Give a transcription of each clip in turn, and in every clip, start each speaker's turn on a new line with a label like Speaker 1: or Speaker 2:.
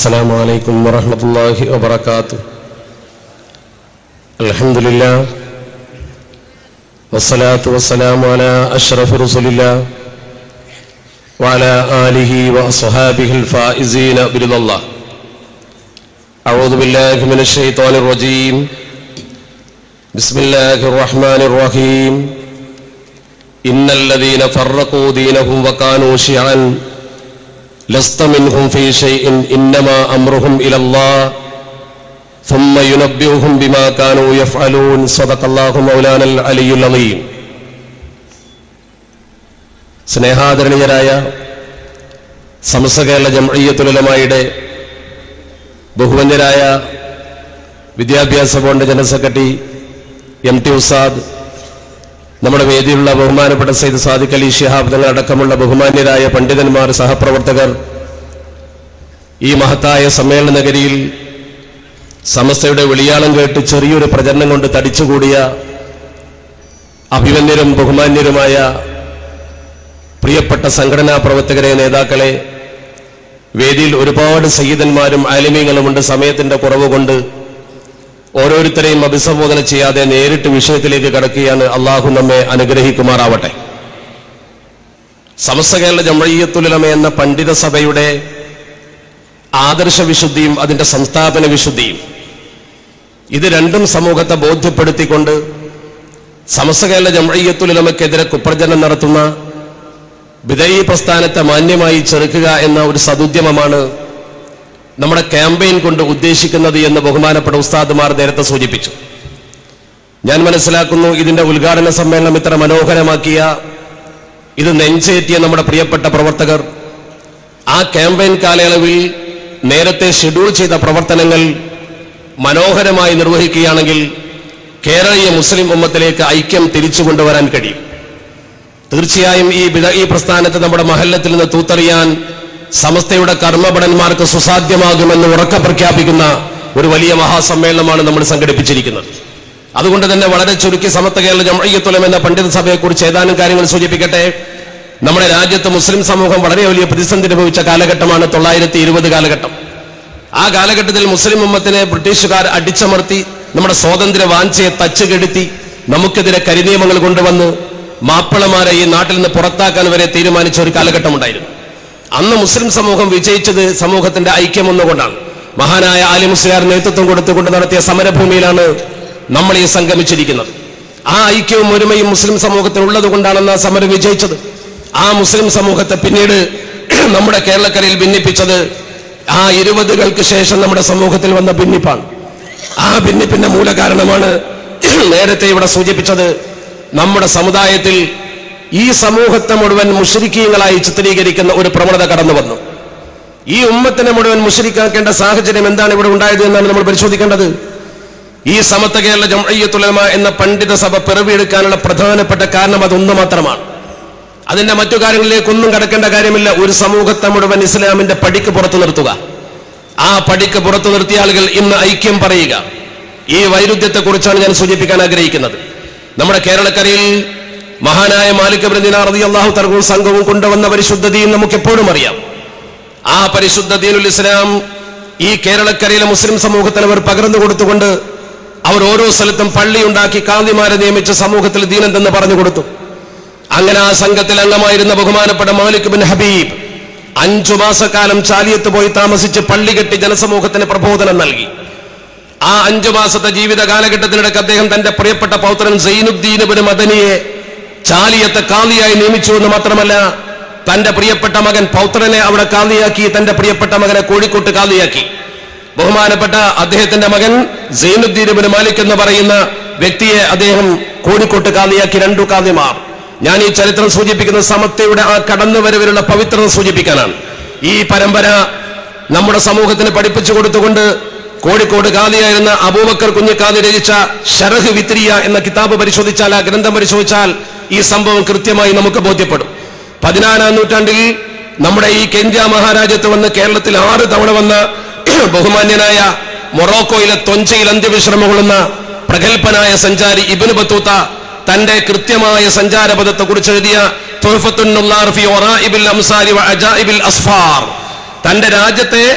Speaker 1: السلام عليكم ورحمة الله وبركاته الحمد لله والصلاة والسلام على أشرف رسل الله وعلى آله وأصحابه الفائزين برضا الله أعوذ بالله من الشيطان الرجيم بسم الله الرحمن الرحيم إن الذين فرقوا دينهم وكانوا شيعا لست منهم في شيء إنما أمرهم إلى الله ثم ينبئهم بما كانوا يفعلون صدق الله مولانا العلي العظيم സ്നേഹാദരണീയരായ സമസ്ത കേരള ജംഅയ്യത്തുലമായുടെ ബഹുവന്യരായ വിദ്യാഭ്യാസ board general secretary M T ഉസാദ് നമ്മുടെ വേദിയിലുള്ള ബഹുമാനപ്പെട്ട സയ്യിദ് സാദിഖ് അലി ഷിഹാബ് തങ്ങൾ അടക്കമുള്ള ബഹുമാന്യരായ പണ്ഡിതന്മാർ സഹപ്രവർത്തകർ ഈ മഹത്തായ സമ്മേളന നഗരിയിൽ സമസ്തയുടെ വിളിയാളം കേട്ട് ചെറിയൊരു പ്രചരണം കൊണ്ട് തടിച്ചുകൂടിയ അഭിമന്യരും ബഹുമാന്യരുമായ പ്രിയപ്പെട്ട സംഘടനാ പ്രവർത്തകരെ നേതാക്കളെ വേദിയിൽ ഒരുപാട് സയ്യിദന്മാരും ആലിമീങ്ങളുമുണ്ട് സമയത്തിന്റെ കുറവ് കൊണ്ട് ഓരോരുത്തരെയും അഭിസംബോധന ചെയ്യാതെ നേരിട്ട് വിഷയത്തിലേക്ക് കടക്കുകയാണ് അള്ളാഹു നമ്മെ അനുഗ്രഹിക്കുമാറാവട്ടെ സമസ്ത കേരള ജമഴീയത്തുലമ എന്ന പണ്ഡിത സഭയുടെ ആദർശ വിശുദ്ധിയും അതിന്റെ സംസ്ഥാപന വിശുദ്ധിയും ഇത് രണ്ടും സമൂഹത്തെ ബോധ്യപ്പെടുത്തിക്കൊണ്ട് സമസ്ത കേരള ജമഴീയത്തുലമക്കെതിരെ കുപ്രചരണം നടത്തുന്ന വിധേയി പ്രസ്ഥാനത്തെ മാന്യമായി ചെറുക്കുക എന്ന ഒരു സതുദ്യമമാണ് നമ്മുടെ ക്യാമ്പയിൻ കൊണ്ട് ഉദ്ദേശിക്കുന്നത് എന്ന് ബഹുമാനപ്പെട്ട ഉസ്താദുമാർ നേരത്തെ സൂചിപ്പിച്ചു ഞാൻ മനസ്സിലാക്കുന്നു ഇതിന്റെ ഉദ്ഘാടന സമ്മേളനം ഇത്ര മനോഹരമാക്കിയ ഇത് നെഞ്ചേറ്റിയ നമ്മുടെ പ്രിയപ്പെട്ട പ്രവർത്തകർ ആ ക്യാമ്പയിൻ കാലയളവിൽ നേരത്തെ ഷെഡ്യൂൾ ചെയ്ത പ്രവർത്തനങ്ങൾ മനോഹരമായി നിർവഹിക്കുകയാണെങ്കിൽ കേരളീയ മുസ്ലിം ഉമ്മത്തിലേക്ക് ഐക്യം തിരിച്ചു കൊണ്ടുവരാൻ കഴിയും തീർച്ചയായും ഈ ബിദ ഈ പ്രസ്ഥാനത്തെ നമ്മുടെ മഹല്ലത്തിൽ നിന്ന് തൂത്തറിയാൻ സമസ്തയുടെ കർമ്മഭടന്മാർക്ക് സുസാധ്യമാകുമെന്ന് ഉറക്ക പ്രഖ്യാപിക്കുന്ന ഒരു വലിയ മഹാസമ്മേളനമാണ് നമ്മൾ സംഘടിപ്പിച്ചിരിക്കുന്നത് അതുകൊണ്ട് തന്നെ വളരെ ചുരുക്കി സമത്വ കേരള ജമയ്യത്തുലം എന്ന പണ്ഡിത സഭയെക്കുറിച്ച് ഏതാനും കാര്യങ്ങൾ സൂചിപ്പിക്കട്ടെ നമ്മുടെ രാജ്യത്ത് മുസ്ലിം സമൂഹം വളരെ വലിയ പ്രതിസന്ധി അനുഭവിച്ച കാലഘട്ടമാണ് തൊള്ളായിരത്തി ഇരുപത് കാലഘട്ടം ആ കാലഘട്ടത്തിൽ മുസ്ലിം ഉമ്മത്തിനെ ബ്രിട്ടീഷുകാർ അടിച്ചമർത്തി നമ്മുടെ സ്വാതന്ത്ര്യ വാഞ്ചയെ തച്ചുകെടുത്തി നമുക്കെതിരെ കരിനിയമങ്ങൾ കൊണ്ടുവന്ന് മാപ്പിളമാരെ ഈ നാട്ടിൽ നിന്ന് പുറത്താക്കാൻ വരെ തീരുമാനിച്ച ഒരു കാലഘട്ടമുണ്ടായിരുന്നു അന്ന് മുസ്ലിം സമൂഹം വിജയിച്ചത് സമൂഹത്തിന്റെ ഐക്യം ഒന്നുകൊണ്ടാണ് മഹാനായ ആലി മുസ്ലിയാർ നേതൃത്വം കൊടുത്തുകൊണ്ട് നടത്തിയ സമരഭൂമിയിലാണ് നമ്മൾ ഈ സംഗമിച്ചിരിക്കുന്നത് ആ ഐക്യവും ഒരുമയും മുസ്ലിം സമൂഹത്തിൽ ഉള്ളത് കൊണ്ടാണെന്ന് ആ സമരം വിജയിച്ചത് ആ മുസ്ലിം സമൂഹത്തെ പിന്നീട് നമ്മുടെ കേരളക്കരയിൽ ഭിന്നിപ്പിച്ചത് ആ ഇരുപതുകൾക്ക് ശേഷം നമ്മുടെ സമൂഹത്തിൽ വന്ന ഭിന്നിപ്പാണ് ആ ഭിന്നിപ്പിന്റെ മൂലകാരണമാണ് നേരത്തെ ഇവിടെ സൂചിപ്പിച്ചത് നമ്മുടെ സമുദായത്തിൽ ഈ സമൂഹത്തെ മുഴുവൻ മുഷരിക്കീയങ്ങളായി ചിത്രീകരിക്കുന്ന ഒരു പ്രവണത കടന്നു വന്നു ഈ ഉമ്മത്തിനെ മുഴുവൻ മുഷരിക്കാക്കേണ്ട സാഹചര്യം എന്താണ് ഇവിടെ ഉണ്ടായത് എന്നാണ് നമ്മൾ പരിശോധിക്കേണ്ടത് ഈ സമത്വ കേരള ജംഅയ്യത്തുലമ എന്ന പണ്ഡിത സഭ പിറവിയെടുക്കാനുള്ള പ്രധാനപ്പെട്ട കാരണം അതൊന്നു മാത്രമാണ് അതിന്റെ മറ്റു കാര്യങ്ങളിലേക്കൊന്നും കടക്കേണ്ട കാര്യമില്ല ഒരു സമൂഹത്തെ മുഴുവൻ ഇസ്ലാമിന്റെ പടിക്ക് പുറത്തു നിർത്തുക ആ പടിക്ക് പുറത്തു നിർത്തിയ ആളുകൾ ഇന്ന് ഐക്യം പറയുക ഈ വൈരുദ്ധ്യത്തെക്കുറിച്ചാണ് ഞാൻ സൂചിപ്പിക്കാൻ ആഗ്രഹിക്കുന്നത് നമ്മുടെ കേരളക്കരയിൽ മഹാനായ മാലിക് റതി അള്ളാഹു തർക്കവും സംഘവും കൊണ്ടുവന്ന പരിശുദ്ധ ദീൻ നമുക്ക് എപ്പോഴും അറിയാം ആ പരിശുദ്ധ ദീനുൽ ഇസ്ലാം ഈ കേരളക്കരയിലെ മുസ്ലിം സമൂഹത്തിന് അവർ പകർന്നു കൊടുത്തുകൊണ്ട് അവർ ഓരോ സ്ഥലത്തും പള്ളി ഉണ്ടാക്കി കാന്തിമാരെ നിയമിച്ച സമൂഹത്തിൽ ദീനെന്തെന്ന് പറഞ്ഞു കൊടുത്തു അങ്ങനെ ആ സംഘത്തിൽ അംഗമായിരുന്ന ബഹുമാനപ്പെട്ട മാലിക് ബിൻ ഹബീബ് അഞ്ചു മാസക്കാലം ചാലിയത്ത് പോയി താമസിച്ച് പള്ളി കെട്ടി ജനസമൂഹത്തിന് പ്രബോധനം നൽകി ആ അഞ്ചു മാസത്തെ ജീവിത കാലഘട്ടത്തിനിടയ്ക്ക് അദ്ദേഹം തന്റെ പ്രിയപ്പെട്ട പൗത്രൻ സൈനുദ്ദീൻ ബിൻ മദനിയെ ചാലിയത്തെ കാന്തിയായി നിയമിച്ചു എന്ന് മാത്രമല്ല തന്റെ പ്രിയപ്പെട്ട മകൻ പൗത്രനെ അവിടെ കാന്തിയാക്കി തന്റെ പ്രിയപ്പെട്ട മകനെ കോഴിക്കോട്ട് കാന്തിയാക്കി ബഹുമാനപ്പെട്ട അദ്ദേഹത്തിന്റെ മകൻ സൈനുദ്ദീൻ ബിൻ മാലിക് എന്ന് പറയുന്ന വ്യക്തിയെ അദ്ദേഹം കോഴിക്കോട്ട് കാന്തിയാക്കി രണ്ടു കാന്തിമാർ ഞാൻ ഈ ചരിത്രം സൂചിപ്പിക്കുന്ന സമത്വയുടെ ആ കടന്നുവരവിലുള്ള പവിത്രത സൂചിപ്പിക്കാനാണ് ഈ പരമ്പര നമ്മുടെ സമൂഹത്തിന് പഠിപ്പിച്ചു കൊടുത്തുകൊണ്ട് കോഴിക്കോട് കാതിയായിരുന്ന അബൂബക്കർ കുഞ്ഞിക്കാതി രചിച്ച ഷറഹ് വിത്രിയ എന്ന കിതാബ് പരിശോധിച്ചാൽ ആ ഗ്രന്ഥം പരിശോധിച്ചാൽ ഈ സംഭവം കൃത്യമായി നമുക്ക് ബോധ്യപ്പെടും പതിനാലാം നൂറ്റാണ്ടിൽ നമ്മുടെ ഈ കെഞ്ച മഹാരാജ്യത്ത് വന്ന് കേരളത്തിൽ ആറ് തവണ വന്ന ബഹുമാന്യനായ മൊറോക്കോയിലെ തൊഞ്ചയിൽ അന്ത്യവിശ്രമം കൊള്ളുന്ന പ്രഗത്ഭനായ സഞ്ചാരി ഇബിന് ബത്തൂത്ത തന്റെ കൃത്യമായ സഞ്ചാരപഥത്തെ കുറിച്ച് എഴുതിയ തുഹഫത്തുൻ നുള്ളാർ ഫി ഒറാഇബിൽ അംസാരി വ അജാഇബിൽ അസ്ഫാർ തന്റെ രാജ്യത്തെ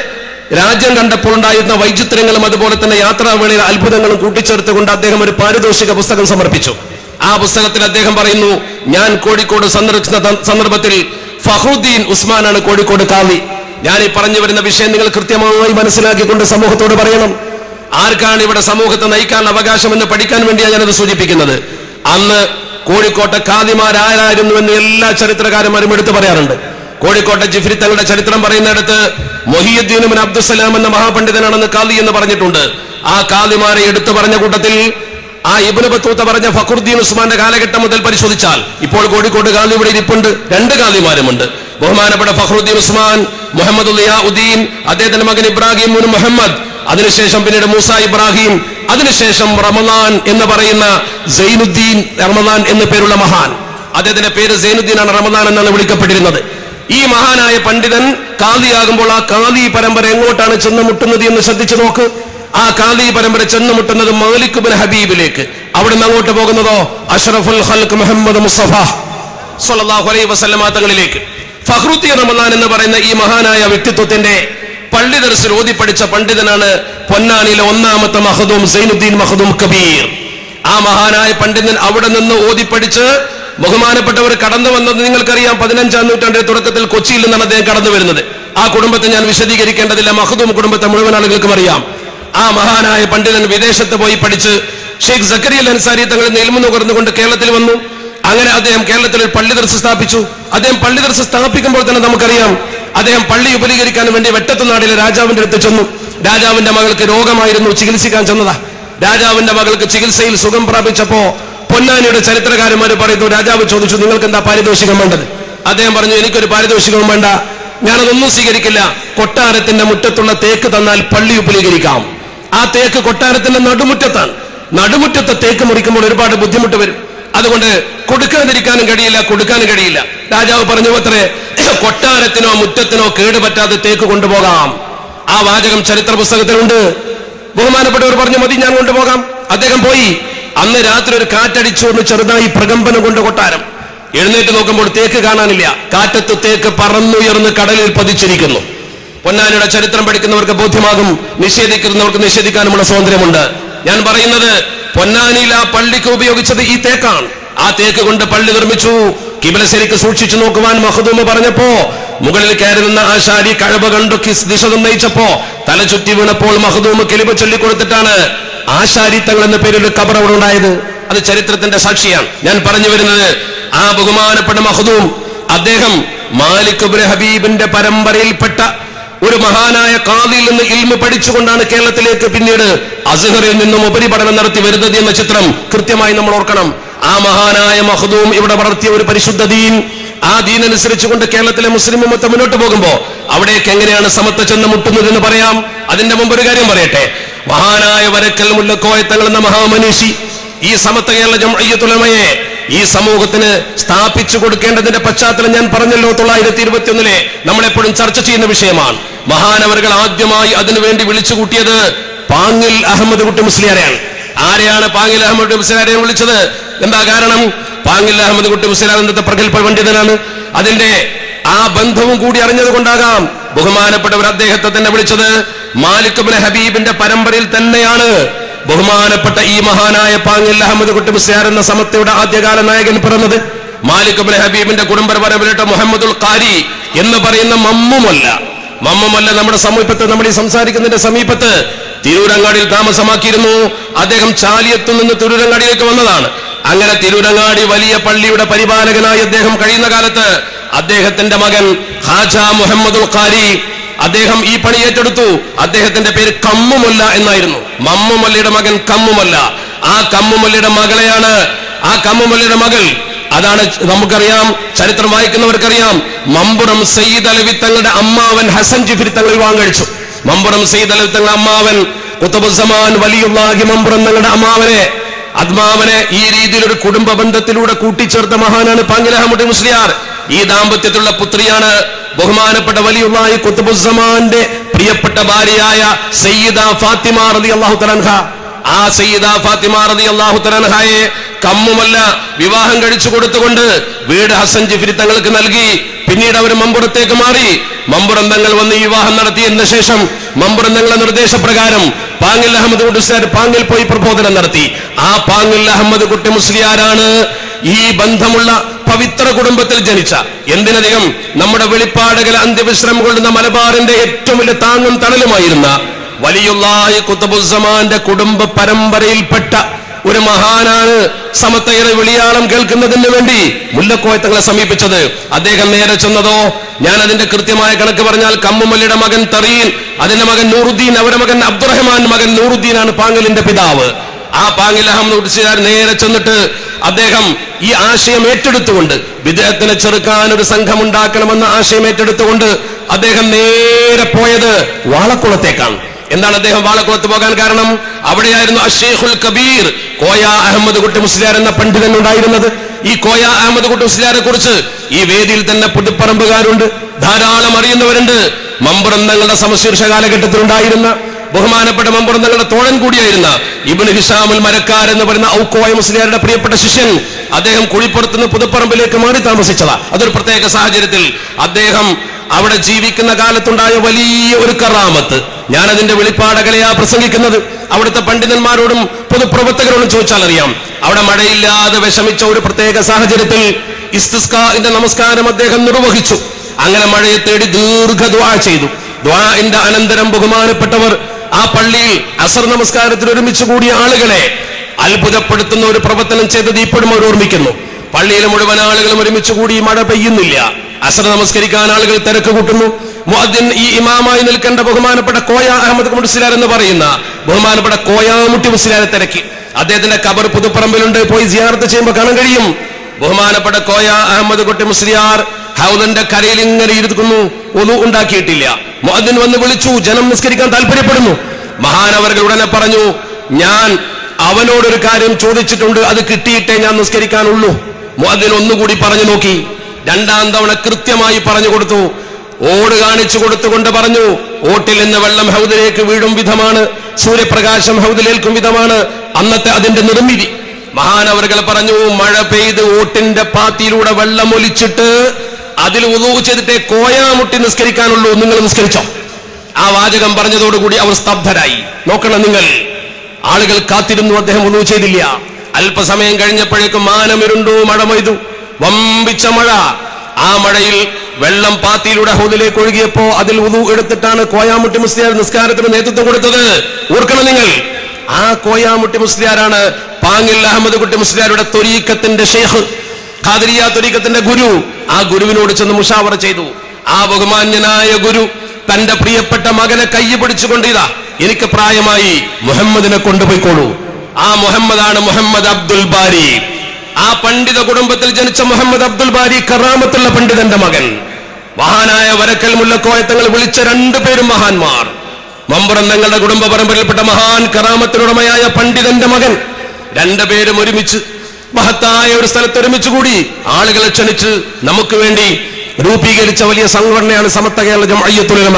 Speaker 1: രാജ്യം കണ്ടപ്പോൾ ഉണ്ടായിരുന്ന വൈചിത്ര്യങ്ങളും അതുപോലെ തന്നെ യാത്രാവേളയിലെ അത്ഭുതങ്ങളും കൂട്ടിച്ചേർത്തുകൊണ്ട് അദ്ദേഹം ഒരു പാരിതോഷിക പുസ്തകം സമർപ്പിച്ചു ആ പുസ്തകത്തിൽ അദ്ദേഹം പറയുന്നു ഞാൻ കോഴിക്കോട് സന്ദർശിക്കുന്ന ത- സന്ദർഭത്തിൽ ഫഹ്റുദ്ദീൻ ഉസ്മാനാണ് കോഴിക്കോട് കാവി ഞാൻ ഈ പറഞ്ഞു വരുന്ന വിഷയം നിങ്ങൾ കൃത്യമായി മനസ്സിലാക്കിക്കൊണ്ട് സമൂഹത്തോട് പറയണം ആർക്കാണ് ഇവിടെ സമൂഹത്തെ നയിക്കാനുള്ള അവകാശം എന്ന് പഠിക്കാൻ വേണ്ടിയാണ് ഞാനത് സൂചിപ്പിക്കുന്നത് അന്ന് കോഴിക്കോട്ടെ കാതിമാരാരായിരുന്നു എന്ന് എല്ലാ ചരിത്രകാരന്മാരും എടുത്തു പറയാറുണ്ട് കോഴിക്കോട്ടെ ജിഫ്രി തങ്ങളുടെ ചരിത്രം പറയുന്നിടത്ത് മൊഹിയുദ്ദീൻ ബിൻ അബ്ദുസലാം എന്ന മഹാപണ്ഡിതനാണെന്ന് കാലി എന്ന് പറഞ്ഞിട്ടുണ്ട് ആ കാലിമാരെ എടുത്തു പറഞ്ഞ കൂട്ടത്തിൽ ആ ഇബിന് ബത്തൂത്ത പറഞ്ഞ ഫഖറുദ്ദീൻ ഉസ്മാന്റെ കാലഘട്ടം മുതൽ പരിശോധിച്ചാൽ ഇപ്പോൾ കോഴിക്കോട് കാലി ഇവിടെ ഇരിപ്പുണ്ട് രണ്ട് കാലിമാരുമുണ്ട് ബഹുമാനപ്പെട്ട ഫഖറുദ്ദീൻ ഉസ്മാൻ മുഹമ്മദ് ഉദ്ദീൻ അദ്ദേഹത്തിന്റെ മകൻ ഇബ്രാഹിം മുൻ മുഹമ്മദ് അതിനുശേഷം പിന്നീട് മൂസ ഇബ്രാഹിം അതിനുശേഷം റമദാൻ എന്ന് പറയുന്ന സൈനുദ്ദീൻ റമദാൻ എന്ന പേരുള്ള മഹാൻ അദ്ദേഹത്തിന്റെ പേര് സൈനുദ്ദീനാണ് റമദാൻ എന്നാണ് വിളിക്കപ്പെട്ടിരുന്നത് ഈ മഹാനായ പണ്ഡിതൻ കാലിയാകുമ്പോൾ ആ കാലി പരമ്പര എങ്ങോട്ടാണ് ചെന്ന് മുട്ടുന്നത് എന്ന് ശ്രദ്ധിച്ചു നോക്ക് ആ കാലി പരമ്പര ചെന്ന് മുട്ടുന്നത് മാലിക് ബിൻ ഹബീബിലേക്ക് അവിടെ നിന്ന് അങ്ങോട്ട് പോകുന്നതോ അഷ്റഫുൽ ഖൽക്ക് മുഹമ്മദ് മുസ്തഫ സല്ലല്ലാഹു അലൈഹി വസല്ലമ തങ്ങളിലേക്ക് ഫഖ്റുദ്ദീൻ റമദാൻ എന്ന് പറയുന്ന ഈ മഹാനായ വ്യക്തിത്വത്തിന്റെ പള്ളി ദർശനം ഓതി പഠിച്ച പണ്ഡിതനാണ് പൊന്നാനിയിലെ ഒന്നാമത്തെ മഹദൂം സൈനുദ്ദീൻ മഹദൂം കബീർ ആ മഹാനായ പണ്ഡിതൻ അവിടെ നിന്ന് ഓതി പഠിച്ച് ബഹുമാനപ്പെട്ടവർ കടന്നു വന്നത് നിങ്ങൾക്കറിയാം പതിനഞ്ചാം നൂറ്റാണ്ടിന്റെ തുടക്കത്തിൽ കൊച്ചിയിൽ നിന്നാണ് അദ്ദേഹം കടന്നു വരുന്നത് ആ കുടുംബത്തെ ഞാൻ വിശദീകരിക്കേണ്ടതില്ല മഹദൂം കുടുംബത്തെ മുഴുവൻ ആളുകൾക്കും അറിയാം ആ മഹാനായ പണ്ഡിതൻ വിദേശത്ത് പോയി പഠിച്ച് ഷെയ്ഖ് സക്കരിയൽ അൻസാരി തങ്ങൾ നെൽമു നുകർന്നുകൊണ്ട് കേരളത്തിൽ വന്നു അങ്ങനെ അദ്ദേഹം കേരളത്തിൽ ഒരു പള്ളി ദർശ സ്ഥാപിച്ചു അദ്ദേഹം പള്ളി ദർശ സ്ഥാപിക്കുമ്പോൾ തന്നെ നമുക്കറിയാം അദ്ദേഹം പള്ളി ഉപകരിക്കാൻ വേണ്ടി വെട്ടത്തുനാടിലെ രാജാവിന്റെ അടുത്ത് ചെന്നു രാജാവിന്റെ മകൾക്ക് രോഗമായിരുന്നു ചികിത്സിക്കാൻ ചെന്നതാ രാജാവിന്റെ മകൾക്ക് ചികിത്സയിൽ സുഖം പ്രാപിച്ചപ്പോ പൊന്നാനിയുടെ ചരിത്രകാരന്മാർ പറയുന്നു രാജാവ് ചോദിച്ചു നിങ്ങൾക്ക് എന്താ പാരിതോഷികം വേണ്ടത് അദ്ദേഹം പറഞ്ഞു എനിക്കൊരു പാരിതോഷികവും വേണ്ട ഞാനതൊന്നും സ്വീകരിക്കില്ല കൊട്ടാരത്തിന്റെ മുറ്റത്തുള്ള തേക്ക് തന്നാൽ പള്ളി ഉപലീകരിക്കാം ആ തേക്ക് കൊട്ടാരത്തിന്റെ നടുമുറ്റത്താണ് നടുമുറ്റത്തെ തേക്ക് മുറിക്കുമ്പോൾ ഒരുപാട് ബുദ്ധിമുട്ട് വരും അതുകൊണ്ട് കൊടുക്കാതിരിക്കാനും കഴിയില്ല കൊടുക്കാനും കഴിയില്ല രാജാവ് പറഞ്ഞു അത്രേ കൊട്ടാരത്തിനോ മുറ്റത്തിനോ കേടുപറ്റാതെ തേക്ക് കൊണ്ടുപോകാം ആ വാചകം ചരിത്ര പുസ്തകത്തിലുണ്ട് ബഹുമാനപ്പെട്ടവർ പറഞ്ഞു മതി ഞാൻ കൊണ്ടുപോകാം അദ്ദേഹം പോയി അന്ന് രാത്രി ഒരു കാറ്റടിച്ചു ഒന്ന് ചെറുതായി പ്രകമ്പനം കൊണ്ട് കൊട്ടാരം എഴുന്നേറ്റ് നോക്കുമ്പോൾ തേക്ക് കാണാനില്ല കാറ്റത്ത് തേക്ക് പറന്നുയർന്ന് കടലിൽ പതിച്ചിരിക്കുന്നു പൊന്നാനിയുടെ ചരിത്രം പഠിക്കുന്നവർക്ക് ബോധ്യമാകും നിഷേധിക്കുന്നവർക്ക് നിഷേധിക്കാനുമുള്ള സ്വാതന്ത്ര്യമുണ്ട് ഞാൻ പറയുന്നത് പൊന്നാനിയിൽ ആ പള്ളിക്ക് ഉപയോഗിച്ചത് ഈ തേക്കാണ് ആ തേക്ക് കൊണ്ട് പള്ളി നിർമ്മിച്ചു കിബില ശരിക്ക് സൂക്ഷിച്ചു നോക്കുവാൻ മഹദൂമ് പറഞ്ഞപ്പോ മുകളിൽ കയറി നിന്ന ആ ശാരി കഴവ കണ്ടു കിസ് ദിശ നിർണയിച്ചപ്പോ തല ചുറ്റി വീണപ്പോൾ മഹദൂമ് കിളിപ ചൊല്ലിക്കൊടുത്തിട്ടാണ് ആശാരിത്തങ്ങൾ എന്ന പേരിൽ ഒരു കബർ അവിടെ ഉണ്ടായത് അത് ചരിത്രത്തിന്റെ സാക്ഷിയാണ് ഞാൻ പറഞ്ഞു വരുന്നത് ആ ബഹുമാനപ്പെട്ട മഹദൂം അദ്ദേഹം മാലിക് ഇബ്നു ഹബീബിന്റെ പരമ്പരയിൽപ്പെട്ട ഒരു മഹാനായ കാതിയിൽ നിന്ന് ഇൽമ പഠിച്ചുകൊണ്ടാണ് കേരളത്തിലേക്ക് പിന്നീട് അസ്ഹറിൽ നിന്നും ഉപരിപഠനം നടത്തി വരുന്നത് എന്ന ചിത്രം കൃത്യമായി നമ്മൾ ഓർക്കണം ആ മഹാനായ മഹദൂം ഇവിടെ വളർത്തിയ ഒരു പരിശുദ്ധ ദീൻ ആ ദീൻ അനുസരിച്ചുകൊണ്ട് കേരളത്തിലെ മുസ്ലിം ഉമ്മത്ത് മുന്നോട്ട് പോകുമ്പോ അവിടേക്ക് എങ്ങനെയാണ് സമത്വ ചെന്ന് മുട്ടുന്നത് എന്ന് പറയാം അതിന്റെ മുമ്പ് ഒരു കാര്യം പറയട്ടെ മഹാനായ വരക്കൽ മുല്ലക്കോയത്തങ്ങൾ എന്ന മഹാമനീഷി ഈ സമത്വ കേരള ജംഅയ്യത്തുലമയെ ഈ സമൂഹത്തിന് സ്ഥാപിച്ചു കൊടുക്കേണ്ടതിന്റെ പശ്ചാത്തലം ഞാൻ പറഞ്ഞല്ലോ തൊള്ളായിരത്തി ഇരുപത്തിയൊന്നിലെ നമ്മളെപ്പോഴും ചർച്ച ചെയ്യുന്ന വിഷയമാണ് മഹാനവറുകൾ ആദ്യമായി അതിനുവേണ്ടി വിളിച്ചു കൂട്ടിയത് പാങ്ങിൽ അഹമ്മദ് കുട്ടി മുസ്ലിയാരെയാണ് ആരെയാണ് പാങ്ങിൽ അഹമ്മദ് മുസ്ലിയാരെ വിളിച്ചത് എന്താ കാരണം പാങ്ങിൽ അഹമ്മദ് കുട്ടി മുസ്ലിയാർ എന്നത്തെ പ്രഗത്ഭ പണ്ഡിതനാണ് അതിന്റെ ആ ബന്ധവും കൂടി അറിഞ്ഞത് കൊണ്ടാകാം ബഹുമാനപ്പെട്ടവർ അദ്ദേഹത്തെ തന്നെ വിളിച്ചത് മാലിക് ഇബ്നു ഹബീബിന്റെ പരമ്പരയിൽ തന്നെയാണ് ബഹുമാനപ്പെട്ട ഈ മഹാനായ പാങ്ങിൽ അഹമ്മദ് കുട്ടി മുസ്ലിയാർ എന്ന സമത്വയുടെ ആദ്യകാല നായകൻ പിറന്നത് മാലിക് ഇബ്നു ഹബീബിന്റെ കുടുംബ പരമ്പരയിട്ട മുഹമ്മദുൽ ഖാരി എന്ന് പറയുന്ന മമ്മുമല്ല മമ്മുമല്ല നമ്മുടെ സമീപത്ത് നമ്മൾ ഈ സംസാരിക്കുന്നതിന്റെ സമീപത്ത് തിരൂരങ്ങാടിയിൽ താമസമാക്കിയിരുന്നു അദ്ദേഹം ചാലിയത്തു നിന്ന് തിരൂരങ്ങാടിയിലേക്ക് വന്നതാണ് അങ്ങനെ തിരൂരങ്ങാടി വലിയ പള്ളിയുടെ പരിപാലകനായി അദ്ദേഹം കഴിയുന്ന കാലത്ത് അദ്ദേഹത്തിന്റെ മകൻ ഹാജ മുഹമ്മദുൽ ഖാരി അദ്ദേഹം ഈ പണി ഏറ്റെടുത്തു അദ്ദേഹത്തിന്റെ പേര് കമ്മുമല്ല എന്നായിരുന്നു മമ്മുമല്ലയുടെ മകൻ കമ്മുമല്ല ആ കമ്മുമല്ലയുടെ മകളെയാണ് ആ കമ്മുമല്ലയുടെ മകൾ അതാണ് നമുക്കറിയാം ചരിത്രം വായിക്കുന്നവർക്കറിയാം മമ്പുറം സയ്യിദ് അലവി തങ്ങളുടെ അമ്മാവൻ ഹസൻ ജിഫിരി തങ്ങൾ വിവാഹം കഴിച്ചു മമ്പുറം സയ്യിദ് അലവി തങ്ങളുടെ അമ്മാവൻ കുത്തബുസമാൻ വലിയുള്ളാഹി മമ്പുറം തങ്ങളുടെ അമ്മാവനെ അദ്മാവനെ ഈ രീതിയിൽ ഒരു കുടുംബ ബന്ധത്തിലൂടെ കൂട്ടിച്ചേർത്ത മഹാനാണ് പാങ്കിലഹമുട്ടി മുസ്ലിയാർ ഈ ദാമ്പത്യത്തിലുള്ള പുത്രിയാണ് ബഹുമാനപ്പെട്ട വലിയുള്ളാഹി കുത്തുബുസമാന്റെ പ്രിയപ്പെട്ട ഭാര്യയായ സയ്യിദ ഫാത്തിമ റതി അള്ളാഹു തലൻഹ ആ സയ്യിദ ഫാത്തിമ റതി അള്ളാഹു തലൻഹയെ കമ്മുമല്ല വിവാഹം കഴിച്ചു കൊടുത്തുകൊണ്ട് വീട് ഹസൻ ജിഫിരി തങ്ങൾക്ക് നൽകി പിന്നീട് അവർ മമ്പുറത്തേക്ക് മാറി മമ്പുറം തങ്ങൾ വന്ന് ഈ വിവാഹം നടത്തിയതിനു ശേഷം മമ്പുറം തങ്ങളുടെ നിർദ്ദേശപ്രകാരം പാങ്ങിൽ അഹമ്മദ് കുട്ടി പാങ്ങിൽ പോയി പ്രബോധനം നടത്തി ആ പാങ്ങിൽ അഹമ്മദ് കുട്ടി മുസ്ലിയാരാണ് ഈ ബന്ധമുള്ള പവിത്ര കുടുംബത്തിൽ ജനിച്ച എന്തിനധികം നമ്മുടെ വെളിപ്പാടുകൾ അന്ത്യവിശ്രമം കൊള്ളുന്ന മലബാറിന്റെ ഏറ്റവും വലിയ താങ്ങും തണലുമായിരുന്ന വലിയുള്ളാഹി കുത്തബുസമാന്റെ കുടുംബ പരമ്പരയിൽപ്പെട്ട ഒരു മഹാനാണ് സമത്തയുടെ വിളിയാളം കേൾക്കുന്നതിന് വേണ്ടി മുല്ലക്കോയത്തങ്ങളെ സമീപിച്ചത് അദ്ദേഹം നേരെ ചെന്നതോ ഞാൻ അതിന്റെ കൃത്യമായ കണക്ക് പറഞ്ഞാൽ കമ്മുമല്ലിയുടെ മകൻ തറീൻ അതിന്റെ മകൻ നൂറുദ്ദീൻ അവരുടെ മകൻ അബ്ദുറഹ്മാൻ മകൻ നൂറുദ്ദീനാണ് പാങ്ങലിന്റെ പിതാവ് ആ പാങ്ങിൽ അഹമ്മദ് ഉദ്സിയാർ നേരെ ചെന്നിട്ട് അദ്ദേഹം ഈ ആശയം ഏറ്റെടുത്തുകൊണ്ട് വിദേഹത്തിനെ ചെറുക്കാൻ ഒരു സംഘം ഉണ്ടാക്കണമെന്ന ആശയം ഏറ്റെടുത്തുകൊണ്ട് അദ്ദേഹം നേരെ പോയത് വാളക്കുളത്തേക്കാണ് എന്താണ് അദ്ദേഹം വാളക്കുളത്ത് പോകാൻ കാരണം അവിടെയായിരുന്നു അഷേഖുൽ കബീർ കോയ അഹമ്മദ് കുട്ടി മുസ്ലിയാർ എന്ന പണ്ഡിതൻ ഉണ്ടായിരുന്നത് ഈ കോയ അഹമ്മദ് കുട്ടി മുസ്ലിയാരെ കുറിച്ച് ഈ വേദിയിൽ തന്നെ പുതുപ്പറമ്പുകാരുണ്ട് ധാരാളം അറിയുന്നവരുണ്ട് മമ്പുറന്തങ്ങളുടെ സമശീർഷ കാലഘട്ടത്തിൽ ഉണ്ടായിരുന്ന ബഹുമാനപ്പെട്ട മമ്പുറന്തങ്ങളുടെ തോഴൻ കൂടിയായിരുന്ന ഇബിന് ഹിഷാമുൽ മരക്കാർ എന്ന് പറയുന്ന ഔക്കോയ മുസ്ലിയാരുടെ പ്രിയപ്പെട്ട ശിഷ്യൻ അദ്ദേഹം കുഴിപ്പുറത്ത് നിന്ന് പുതുപ്പറമ്പിലേക്ക് മാറി താമസിച്ചതാ അതൊരു പ്രത്യേക സാഹചര്യത്തിൽ അദ്ദേഹം അവിടെ ജീവിക്കുന്ന കാലത്തുണ്ടായ വലിയ ഒരു കറാമത്ത് ഞാൻ അതിന്റെ വെളിപ്പാടകലയാ പ്രസംഗിക്കുന്നത് അവിടുത്തെ പണ്ഡിതന്മാരോടും പൊതുപ്രവർത്തകരോടും ചോദിച്ചാൽ അറിയാം അവിടെ മഴയില്ലാതെ വിഷമിച്ച ഒരു പ്രത്യേക സാഹചര്യത്തിൽ ഇസ്തിസ്കാന്റെ നമസ്കാരം അദ്ദേഹം നിർവഹിച്ചു അങ്ങനെ മഴയെ തേടി ദീർഘ ദ്വാ ചെയ്തു ദ്വാന്റെ അനന്തരം ബഹുമാനപ്പെട്ടവർ ആ പള്ളിയിൽ അസർ നമസ്കാരത്തിൽ ഒരുമിച്ച് കൂടിയ ആളുകളെ അത്ഭുതപ്പെടുത്തുന്ന ഒരു പ്രവർത്തനം ചെയ്തത് ഇപ്പോഴും അവർ ഓർമ്മിക്കുന്നു പള്ളിയിലെ മുഴുവൻ ആളുകളും ഒരുമിച്ച് കൂടി മഴ പെയ്യുന്നില്ല അസർ നമസ്കരിക്കാൻ ആളുകൾ തിരക്ക് കൂട്ടുന്നു മുഅദ്ദിൻ ഈ ഇമാമായി നിൽക്കേണ്ട ബഹുമാനപ്പെട്ട കോയ അഹമ്മദ് മുസ്ലിയാർ എന്ന് പറയുന്ന ബഹുമാനപ്പെട്ട കോയാമുട്ടി മുസ്ലിയാരെ തിരക്കി അദ്ദേഹത്തിന്റെ കബർ പുതുപ്പറമ്പിലുണ്ട് പോയി സിയാർത്ത് ചെയ്യുമ്പോൾ കാണാൻ കഴിയും ബഹുമാനപ്പെട്ട കോയ അഹമ്മദ് കുട്ടി മുസ്ലിയാർ ഹൗദന്റെ കരയിൽ ഇങ്ങനെ ഇരിക്കുന്നു ഒന്നു ഉണ്ടാക്കിയിട്ടില്ല മുഅദ്ദിൻ വന്ന് വിളിച്ചു ജനം നിസ്കരിക്കാൻ താല്പര്യപ്പെടുന്നു മഹാനവർകൾ ഉടനെ പറഞ്ഞു ഞാൻ അവനോടൊരു കാര്യം ചോദിച്ചിട്ടുണ്ട് അത് കിട്ടിയിട്ടേ ഞാൻ നിസ്കരിക്കാനുള്ളൂ മുഅദ്ദിൻ ഒന്നുകൂടി പറഞ്ഞു നോക്കി രണ്ടാം തവണ കൃത്യമായി പറഞ്ഞു കൊടുത്തു ഓട് കാണിച്ചു കൊടുത്തുകൊണ്ട് പറഞ്ഞു ഓട്ടിൽ നിന്ന് വെള്ളം ഹൗദിലേക്ക് വീഴും വിധമാണ് സൂര്യപ്രകാശം ഹൗദിലേൽക്കും വിധമാണ് അന്നത്തെ അതിന്റെ നിർമ്മിതി മഹാനവറുകൾ പറഞ്ഞു മഴ പെയ്ത് ഓട്ടിന്റെ പാത്തിയിലൂടെ വെള്ളം ഒലിച്ചിട്ട് അതിൽ ഉദവ് ചെയ്തിട്ടേ കോയാമുട്ടി നിസ്കരിക്കാനുള്ളൂ നിങ്ങൾ നിസ്കരിച്ചോ ആ വാചകം പറഞ്ഞതോടുകൂടി അവർ സ്തബ്ധരായി നോക്കണം നിങ്ങൾ ആളുകൾ കാത്തിരുന്നു അദ്ദേഹം ഒന്നും ചെയ്തില്ല അല്പസമയം കഴിഞ്ഞപ്പോഴേക്കും മാനമിരുണ്ടു മഴ പെയ്തു വമ്പിച്ച മഴ ആ മഴയിൽ വെള്ളം പാത്തിയിലൂടെ ഹൗദിലേക്ക് ഒഴുകിയപ്പോ അതിൽ ഉതു എടുത്തിട്ടാണ് കോയാമുട്ടി മുസ്ലിയാർ നിസ്കാരത്തിന് നേതൃത്വം കൊടുത്തത് ഓർക്കണം നിങ്ങൾ ആ കോയാമുട്ടി മുസ്ലിയാരാണ് പാങ്ങിൽ അഹമ്മദ് കുട്ടി മുസ്ലിയാരുടെ തൊരീക്കത്തിന്റെ ഷെയ്ഖ് ഖാദിരിയ തൊരീക്കത്തിന്റെ ഗുരു ആ ഗുരുവിനോട് ചെന്ന് മുഷാവറ ചെയ്തു ആ ബഹുമാന്യനായ ഗുരു തന്റെ പ്രിയപ്പെട്ട മകനെ കൈ പിടിച്ചുകൊണ്ട് ഇതാ എനിക്ക് പ്രായമായി മുഹമ്മദിനെ കൊണ്ടുപോയിക്കോളൂ ആ മുഹമ്മദാണ് മുഹമ്മദ് അബ്ദുൽ ബാരി ആ പണ്ഡിത കുടുംബത്തിൽ ജനിച്ച മുഹമ്മദ് അബ്ദുൽ ബാരി കറാമത്തുള്ള പണ്ഡിതന്റെ മകൻ മഹാനായ വരക്കൽ മുല്ലക്കോയത്തങ്ങൾ വിളിച്ച രണ്ടുപേരും മഹാന്മാർ മമ്പുറം തങ്ങളുടെ കുടുംബ പരമ്പരയിൽപ്പെട്ട മഹാൻ കറാമത്തിനുടമയായ പണ്ഡിതന്റെ മകൻ രണ്ടുപേരും ഒരുമിച്ച് മഹത്തായ ഒരു സ്ഥലത്ത് ഒരുമിച്ച് കൂടി ആളുകളെ ക്ഷണിച്ച് നമുക്ക് വേണ്ടി രൂപീകരിച്ച വലിയ സംഘടനയാണ് സമത്ത കേരള ജമഅയ്യത്തുലമ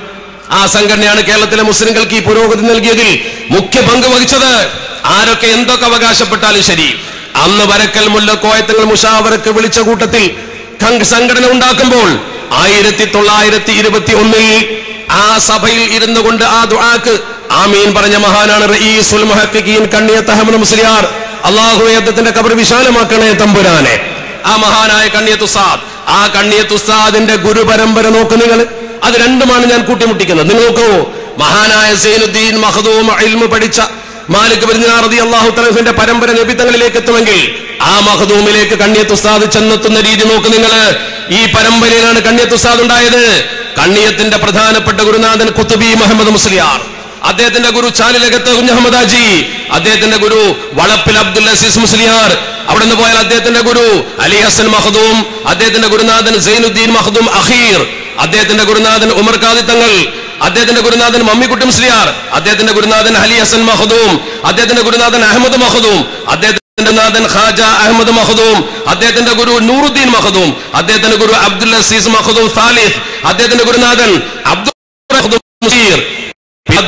Speaker 1: ആ സംഘടനയാണ് കേരളത്തിലെ മുസ്ലിങ്ങൾക്ക് ഈ പുരോഗതി നൽകിയതിൽ മുഖ്യ പങ്ക് വഹിച്ചത് ആരൊക്കെ എന്തൊക്കെ അവകാശപ്പെട്ടാലും ശരി അന്ന് വരക്കൽ മുല്ലക്കോയത്തങ്ങൾ മുഷാവറക്ക് വിളിച്ച കൂട്ടത്തിൽ കങ് സംഘടന ഉണ്ടാക്കുമ്പോൾ ആയിരത്തി തൊള്ളായിരത്തി ഇരുപത്തി ഒന്നിൽ ആ സഭയിൽ ഇരുന്നു കൊണ്ട് ആ ദുആക്ക് ആമീൻ പറഞ്ഞ മഹാനാണ് റഈസുൽ മുഹഖഖീൻ കണ്ണിയത്ത് അഹമ്മദ് മുസ്ലിയാർ അള്ളാഹു അദ്ദേഹത്തിന്റെ കബർ വിശാലമാക്കണേ തമ്പുരാനെ ആ മഹാനായ കണ്ണിയത്ത് ഉസ്താദ് ആ കണ്ണിയത്ത് ഉസ്താദിന്റെ ഗുരുപരമ്പര നോക്ക് നിങ്ങൾ അത് രണ്ടുമാണ് ഞാൻ കൂട്ടിമുട്ടിക്കുന്നത് നിങ്ങൾ നോക്കൂ മഹാനായ സൈനുദ്ദീൻ മഹദൂം ഇൽമു പഠിച്ച മാലിക് റതി അള്ളാഹു തലഫിന്റെ പരമ്പര നബിത്തങ്ങളിലേക്ക് എത്തുമെങ്കിൽ ആ മഹദൂമിലേക്ക് കണ്ണിയത്ത് ഉസ്താദ് ചെന്നെത്തുന്ന രീതി നോക്ക് നിങ്ങൾ ഈ പരമ്പരയിലാണ് കണ്ണിയത്ത് ഉസ്താദ് ഉണ്ടായത് കണ്ണിയത്തിന്റെ പ്രധാനപ്പെട്ട ഗുരുനാഥൻ കുത്തുബി മുഹമ്മദ് മുസ്ലിയാർ അദ്ദേഹത്തിന്റെ ഗുരു ചാലിലകത്ത് കുഞ്ഞഹമ്മദാജി അദ്ദേഹത്തിന്റെ ഗുരു വളപ്പിൽ അബ്ദുൽ അസീസ് മുസ്ലിയാർ അവിടെ നിന്ന് പോയാൽ അദ്ദേഹത്തിന്റെ ഗുരു അലി ഹസൻ മഹദൂം അദ്ദേഹത്തിന്റെ ഗുരുനാഥൻ സൈനുദ്ദീൻ മഹദൂം അഖീർ അദ്ദേഹത്തിന്റെ ഗുരുനാഥൻ ഉമർ ഖാദി തങ്ങൾ അദ്ദേഹത്തിന്റെ ഗുരുനാഥൻ മമ്മിക്കുട്ടി മുസ്ലിയാർ അദ്ദേഹത്തിന്റെ ഗുരുനാഥൻ അലി ഹസൻ മഹദൂം അദ്ദേഹത്തിന്റെ ഗുരുനാഥൻ അഹമ്മദ് മഹദൂം അദ്ദേഹത്തിന്റെ നാഥൻ ഖാജ അഹമ്മദ് മഹദൂം അദ്ദേഹത്തിന്റെ ഗുരു നൂറുദ്ദീൻ മഹദൂം അദ്ദേഹത്തിന്റെ ഗുരു അബ്ദുൽ അസീസ് മഹദൂം സാലിഫ് അദ്ദേഹത്തിന്റെ ഗുരുനാഥൻ അബ്ദുൽ മഹദൂം മുസീർ അതിന്റെ ഗുരുനാഥൻ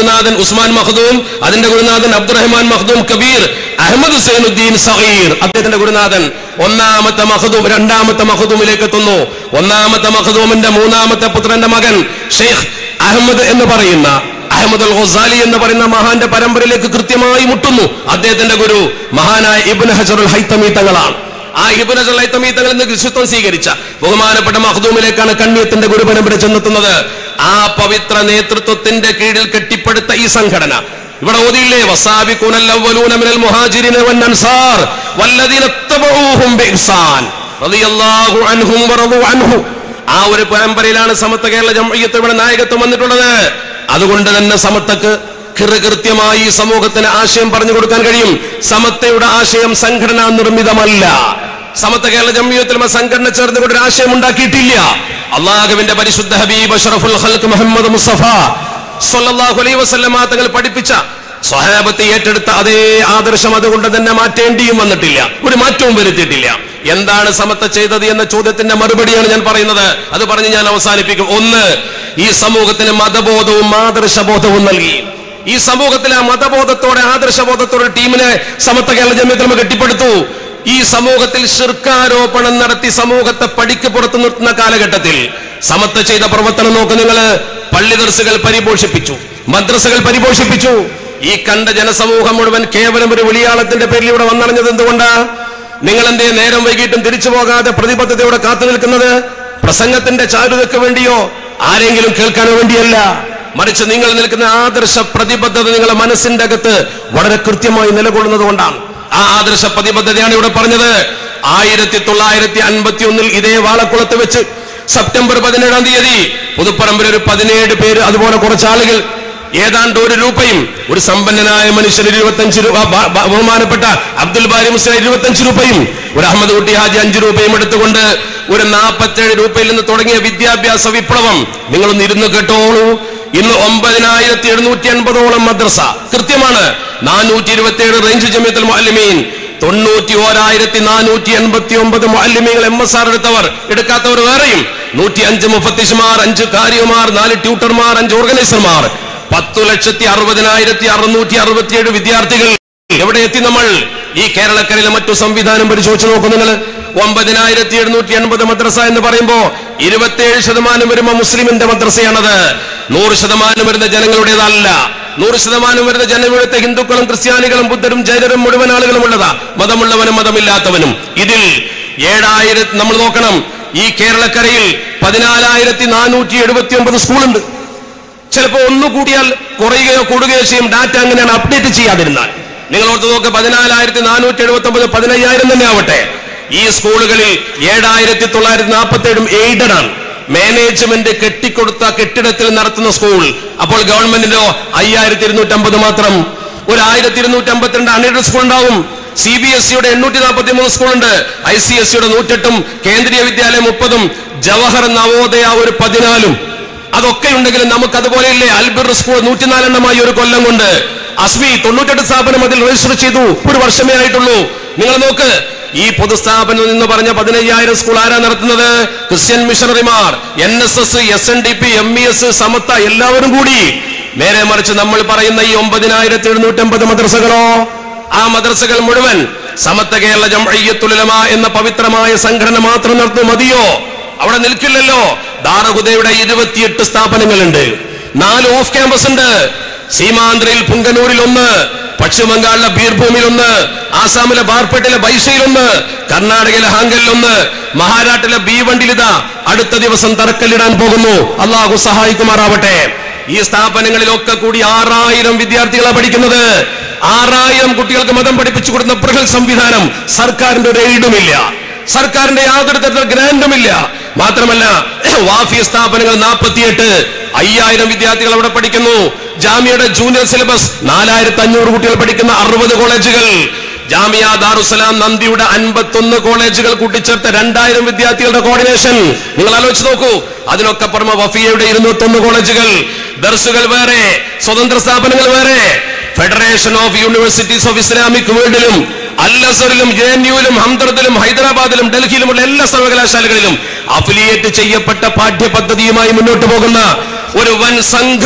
Speaker 1: ഗുരുനാഥൻ ഉസ്മാൻ മഖദൂം അതിന്റെ ഗുരുനാഥൻ അബ്ദുറഹ്മാൻ മഖദൂം കബീർ അഹമ്മദ് സൈനുദ്ദീൻ സഹീർ അദ്ദേഹത്തിന്റെ ഗുരുനാഥൻ ഒന്നാമത്തെ മഖദൂം രണ്ടാമത്തെ മഖദൂമിലേക്ക് എത്തുന്നു ഒന്നാമത്തെ മഖദൂമിന്റെ മൂന്നാമത്തെ പുത്രന്റെ മകൻ ഷെയ്ഖ് അഹമ്മദ് എന്ന് പറയുന്ന അഹമ്മദ് അൽ ഖസാലി എന്ന് പറയുന്ന മഹാന്റെ പരമ്പരയിലേക്ക് കൃത്യമായി മുട്ടുന്നു അദ്ദേഹത്തിന്റെ ഗുരു മഹാനായ ഇബ്ൻ ഹജറുൽ ഹൈത്തമി തങ്ങളാണ് ആ ഇബ്ൻ ഹജറുൽ ഹൈത്തമി തങ്ങൾ എന്ന് ക്രിസ്തുത്വം സ്വീകരിച്ച ബഹുമാനപ്പെട്ട മഖദൂമിലേക്കാണ് കണ്ണിയത്തിന്റെ ഗുരു പരമ്പര ചെന്നെത്തുന്നത് ആ പവിത്ര നേതൃത്വത്തിന്റെ കീഴിൽ കെട്ടിപ്പടുത്ത ഈ സംഘടന ഇവിടെ ഓതിയില്ലേ വസാബിഖൂനൽ അവ്വലൂന മിനൽ മുഹാജിരിന വൻ അൻസാർ വല്ലദീന തബഊഹും ബിഇഹ്സാൻ റളിയല്ലാഹു അൻഹും വറദു അൻഹു ആ ഒരു പരമ്പരയിലാണ് സമത്വ കേരള ജംഇയ്യത്ത് ഇവിടെ നായകത്വം വന്നിട്ടുള്ളത് അതുകൊണ്ട് തന്നെ സമത്വക്ക് കൃത്യമായി ഈ സമൂഹത്തിന് ആശയം പറഞ്ഞു കൊടുക്കാൻ കഴിയും സമത്വയുടെ ആശയം സംഘടനാ നിർമ്മിതമല്ല സമത്വ കേരള ജംഇയ്യത്തിൽ സംഘടന ചേർന്നുകൊണ്ട് ഒരു ആശയം ഉണ്ടാക്കിയിട്ടില്ല അള്ളാഹുവിന്റെ പരിശുദ്ധ ഹബീബ് അഷ്റഫുൽ ഖൽഖ് മുഹമ്മദ് മുസ്തഫ സല്ലല്ലാഹു അലൈഹി വസല്ലമ തങ്ങൾ പഠിപ്പിച്ച സ്വഹാബത്തെ ഏറ്റെടുത്ത അതേ ആദർശം അതുകൊണ്ട് തന്നെ മാറ്റേണ്ടിയും വന്നിട്ടില്ല ഒരു മാറ്റവും വരുത്തിയിട്ടില്ല എന്താണ് സമത്വ ചെയ്തത് എന്ന ചോദ്യത്തിന്റെ മറുപടിയാണ് ഞാൻ പറയുന്നത് അത് പറഞ്ഞ് ഞാൻ അവസാനിപ്പിക്കും ഒന്ന് ഈ സമൂഹത്തിന് മതബോധവും ആദർശബോധവും നൽകി ഈ സമൂഹത്തിലെ ആ മതബോധത്തോടെ ആദർശബോധത്തോടെ ടീമിനെ സമത്വ കേരള ജമ്യത്തിൽ നമ്മൾ കെട്ടിപ്പടുത്തു ഈ സമൂഹത്തിൽ ശിർക്കാരോപണം നടത്തി സമൂഹത്തെ പടിക്ക് പുറത്തു നിർത്തുന്ന കാലഘട്ടത്തിൽ സമത്വ ചെയ്ത പ്രവർത്തനം നോക്ക് നിങ്ങൾ പള്ളി ദർസുകൾ പരിപോഷിപ്പിച്ചു മദ്രസകൾ പരിപോഷിപ്പിച്ചു ഈ കണ്ട ജനസമൂഹം മുഴുവൻ കേവലം ഒരു വിളിയാളത്തിന്റെ പേരിൽ ഇവിടെ വന്നണഞ്ഞത് എന്തുകൊണ്ടാ നിങ്ങൾ എന്തേ നേരം വൈകിട്ടും തിരിച്ചു പോകാതെ പ്രതിബദ്ധതയോടെ കാത്തു നിൽക്കുന്നത് പ്രസംഗത്തിന്റെ ചാരുതയ്ക്ക് വേണ്ടിയോ ആരെങ്കിലും കേൾക്കാനോ വേണ്ടിയല്ല മറിച്ച് നിങ്ങൾ നിൽക്കുന്ന ആദർശ പ്രതിബദ്ധത നിങ്ങളുടെ മനസ്സിന്റെ അകത്ത് വളരെ കൃത്യമായി നിലകൊള്ളുന്നത് കൊണ്ടാണ് ആ ആദർശ പ്രതിബദ്ധതയാണ് ഇവിടെ പറഞ്ഞത് ആയിരത്തി തൊള്ളായിരത്തി അൻപത്തി ഒന്നിൽ ഇതേ വാളക്കുളത്ത് വെച്ച് സെപ്റ്റംബർ പതിനേഴാം തീയതി പുതുപ്പറമ്പിൽ ഒരു പതിനേഴ് പേര് അതുപോലെ കുറച്ച് ആളുകൾ ഏതാണ്ട് ഒരു രൂപയും ഒരു സമ്പന്നനായ മനുഷ്യൻ ഇരുപത്തഞ്ച് രൂപ ബ- ബ- ബഹുമാനപ്പെട്ട അബ്ദുൽ ബാരി മുസ്ലിം ഇരുപത്തഞ്ച് രൂപയും ഒരു അഹമ്മദ് കുട്ടി ഹാജി അഞ്ച് രൂപയും എടുത്തുകൊണ്ട് ഒരു നാൽപ്പത്തേഴ് രൂപയിൽ നിന്ന് തുടങ്ങിയ വിദ്യാഭ്യാസ വിപ്ലവം നിങ്ങളൊന്ന് ഇരുന്ന് കേട്ടോളൂ ഇന്ന് ഒമ്പതിനായിരത്തി എഴുന്നൂറ്റി അൻപതോളം മദ്രസ കൃത്യമാണ് നാനൂറ്റി ഇരുപത്തി ഏഴ് റേഞ്ച് ജമിയത്തിൽ മുഅല്ലിമീൻ തൊണ്ണൂറ്റി ഓരായിരത്തി നാനൂറ്റി എൺപത്തി ഒമ്പത് മുഅല്ലിമീങ്ങൾ എം എസ് ആർ എടുത്തവർ എടുക്കാത്തവർ വേറെയും നൂറ്റി അഞ്ച് മുഫത്തിഷ്മാർ അഞ്ച് കാര്യമാർ നാല് ട്യൂട്ടർമാർ അഞ്ച് ഓർഗനൈസർമാർ പത്തു ലക്ഷത്തി അറുപതിനായിരത്തി അറുന്നൂറ്റി അറുപത്തിയേഴ് വിദ്യാർത്ഥികൾ എവിടെ എത്തി നമ്മൾ ഈ കേരളക്കരയിലെ മറ്റു സംവിധാനം പരിശോധിച്ച് നോക്കൂ നിങ്ങൾ ഒമ്പതിനായിരത്തി എഴുന്നൂറ്റി എൺപത് മദ്രസ എന്ന് പറയുമ്പോ ഇരുപത്തിയേഴ് ശതമാനം വരുമ്പോ മുസ്ലിമിന്റെ മദ്രസയാണത് നൂറ് ശതമാനം വരുന്ന ജനങ്ങളുടേതല്ല നൂറ് ശതമാനം വരുന്ന ജനവിടുത്തെ ഹിന്ദുക്കളും ക്രിസ്ത്യാനികളും ബുദ്ധരും ജൈനരും മുഴുവൻ ആളുകളും ഉള്ളതാ മതമുള്ളവനും മതമില്ലാത്തവനും ഇതിൽ ഏഴായിരത്തി നമ്മൾ നോക്കണം ഈ കേരളക്കരയിൽ പതിനാലായിരത്തി നാനൂറ്റി എഴുപത്തി ഒമ്പത് സ്കൂളുണ്ട് ചിലപ്പോൾ ഒന്ന് കൂടിയാൽ കുറയുകയോ കൂടുകയോ ചെയ്യും ഡാറ്റ അങ്ങനെയാണ് അപ്ഡേറ്റ് ചെയ്യാതിരുന്നാൽ നിങ്ങൾ ഓർത്ത് നോക്ക് പതിനാലായിരത്തി നാനൂറ്റി എഴുപത്തി ഒമ്പത് പതിനയ്യായിരം തന്നെ ആവട്ടെ ഈ സ്കൂളുകളിൽ ഏഴായിരത്തി തൊള്ളായിരത്തി നാൽപ്പത്തി ഏഴും എയ്ഡഡ് ആണ് മാനേജ്മെന്റ് കെട്ടിക്കൊടുത്ത കെട്ടിടത്തിൽ നടത്തുന്ന സ്കൂൾ അപ്പോൾ ഗവൺമെന്റിനോ അയ്യായിരത്തി ഇരുന്നൂറ്റി അമ്പത് മാത്രം ഒരു ആയിരത്തി ഇരുന്നൂറ്റി അമ്പത്തിരണ്ട് അൺഎയ്ഡഡ് സ്കൂൾ ഉണ്ടാവും സി ബി എസ് സിയുടെ എണ്ണൂറ്റി നാൽപ്പത്തി മൂന്ന് സ്കൂളുണ്ട് ഐ സി എസ് സിയുടെ നൂറ്റെട്ടും കേന്ദ്രീയ വിദ്യാലയം മുപ്പതും ജവഹർ നവോദയ ഒരു പതിനാലും അതൊക്കെ ഉണ്ടെങ്കിലും നമുക്ക് അതുപോലെയല്ലേ അൽബിർ സ്കൂൾ നൂറ്റിനാലെണ്ണമായി ഒരു കൊല്ലം കൊണ്ട് അസ്മി തൊണ്ണൂറ്റെട്ട് സ്ഥാപനം അതിൽ രജിസ്റ്റർ ചെയ്തു ഒരു വർഷമേ ആയിട്ടുള്ളൂ നിങ്ങൾ നോക്ക് ഈ പൊതുസ്ഥാപനം എന്ന് പറഞ്ഞ പതിനയ്യായിരം സ്കൂൾ ആരാ നടത്തുന്നത് ക്രിസ്ത്യൻ മിഷണറിമാർ N S S S N D P M E S സമത്ത എല്ലാവരും കൂടി നേരെ മറിച്ച് നമ്മൾ പറയുന്ന ഈ ഒമ്പതിനായിരത്തി എഴുന്നൂറ്റമ്പത് മദ്രസകളോ ആ മദ്രസകൾ മുഴുവൻ സമത്ത കേരള ജംഅയ്യത്തുലമ എന്ന പവിത്രമായ സംഘടന മാത്രം നടത്തും മതിയോ അവിടെ നിൽക്കില്ലല്ലോ ദാറഹുദയുടെ ഇരുപത്തിയെട്ട് സ്ഥാപനങ്ങളുണ്ട് നാല് ഓഫ് ക്യാമ്പസ് ഉണ്ട് സീമാന്ധ്രയിൽ പുങ്കനൂരിൽ ഒന്ന് പശ്ചിമ ബംഗാളിലെ ബീർഭൂമിൽ ഒന്ന് ആസാമിലെ ബാർപേട്ടിലെ ബൈസയിൽ ഒന്ന് കർണാടകയിലെ ഹാങ്കലിൽ ഒന്ന് മഹാരാഷ്ട്രയിലെ ബീവണ്ടിലിതാ അടുത്ത ദിവസം തറക്കല്ലിടാൻ പോകുന്നു അള്ളാഹു സഹായിക്കുമാറാവട്ടെ ഈ സ്ഥാപനങ്ങളിലൊക്കെ കൂടി ആറായിരം വിദ്യാർത്ഥികളാണ് പഠിക്കുന്നത് ആറായിരം കുട്ടികൾക്ക് മതം പഠിപ്പിച്ചു കൊടുക്കുന്ന ബൃഹൽ സംവിധാനം സർക്കാരിന്റെ ഒരു എയ്ഡുമില്ല സർക്കാരിന്റെ യാതൊരു തരത്തിലുള്ള ഗ്രാൻഡുമില്ല മാത്രമല്ല വാഫി സ്ഥാപനങ്ങൾ നാൽപ്പത്തിയെട്ട് അയ്യായിരം വിദ്യാർത്ഥികൾ അവിടെ പഠിക്കുന്നു ജാമ്യയുടെ ജൂനിയർ സിലബസ് നാലായിരത്തി അഞ്ഞൂറ് കുട്ടികൾ പഠിക്കുന്ന അറുപത് കോളേജുകൾ ജാമിയ ദാറുസലാം നന്ദിയുടെ അൻപത്തൊന്ന് കോളേജുകൾ കൂട്ടിച്ചേർത്ത രണ്ടായിരം വിദ്യാർത്ഥികളുടെ കോർഡിനേഷൻ നിങ്ങൾ ആലോചിച്ച് നോക്കൂ അതിനൊക്കെ പുറമെ വഫിയയുടെ ഇരുന്നൂറ്റൊന്ന് കോളേജുകൾ ദർസുകൾ വേറെ സ്വതന്ത്ര സ്ഥാപനങ്ങൾ വേറെ federation of universities of Islamic വേൾഡിലും അല്ലസറിലും ജെ എൻ യുവിലും ഹംദർദിലും ഹൈദരാബാദിലും ഡൽഹിയിലുമുള്ള എല്ലാ സർവകലാശാലകളിലും അഫിലിയേറ്റ് ചെയ്യപ്പെട്ട പാഠ്യപദ്ധതിയുമായി മുന്നോട്ട് പോകുന്ന ഒരു വൻ സംഘം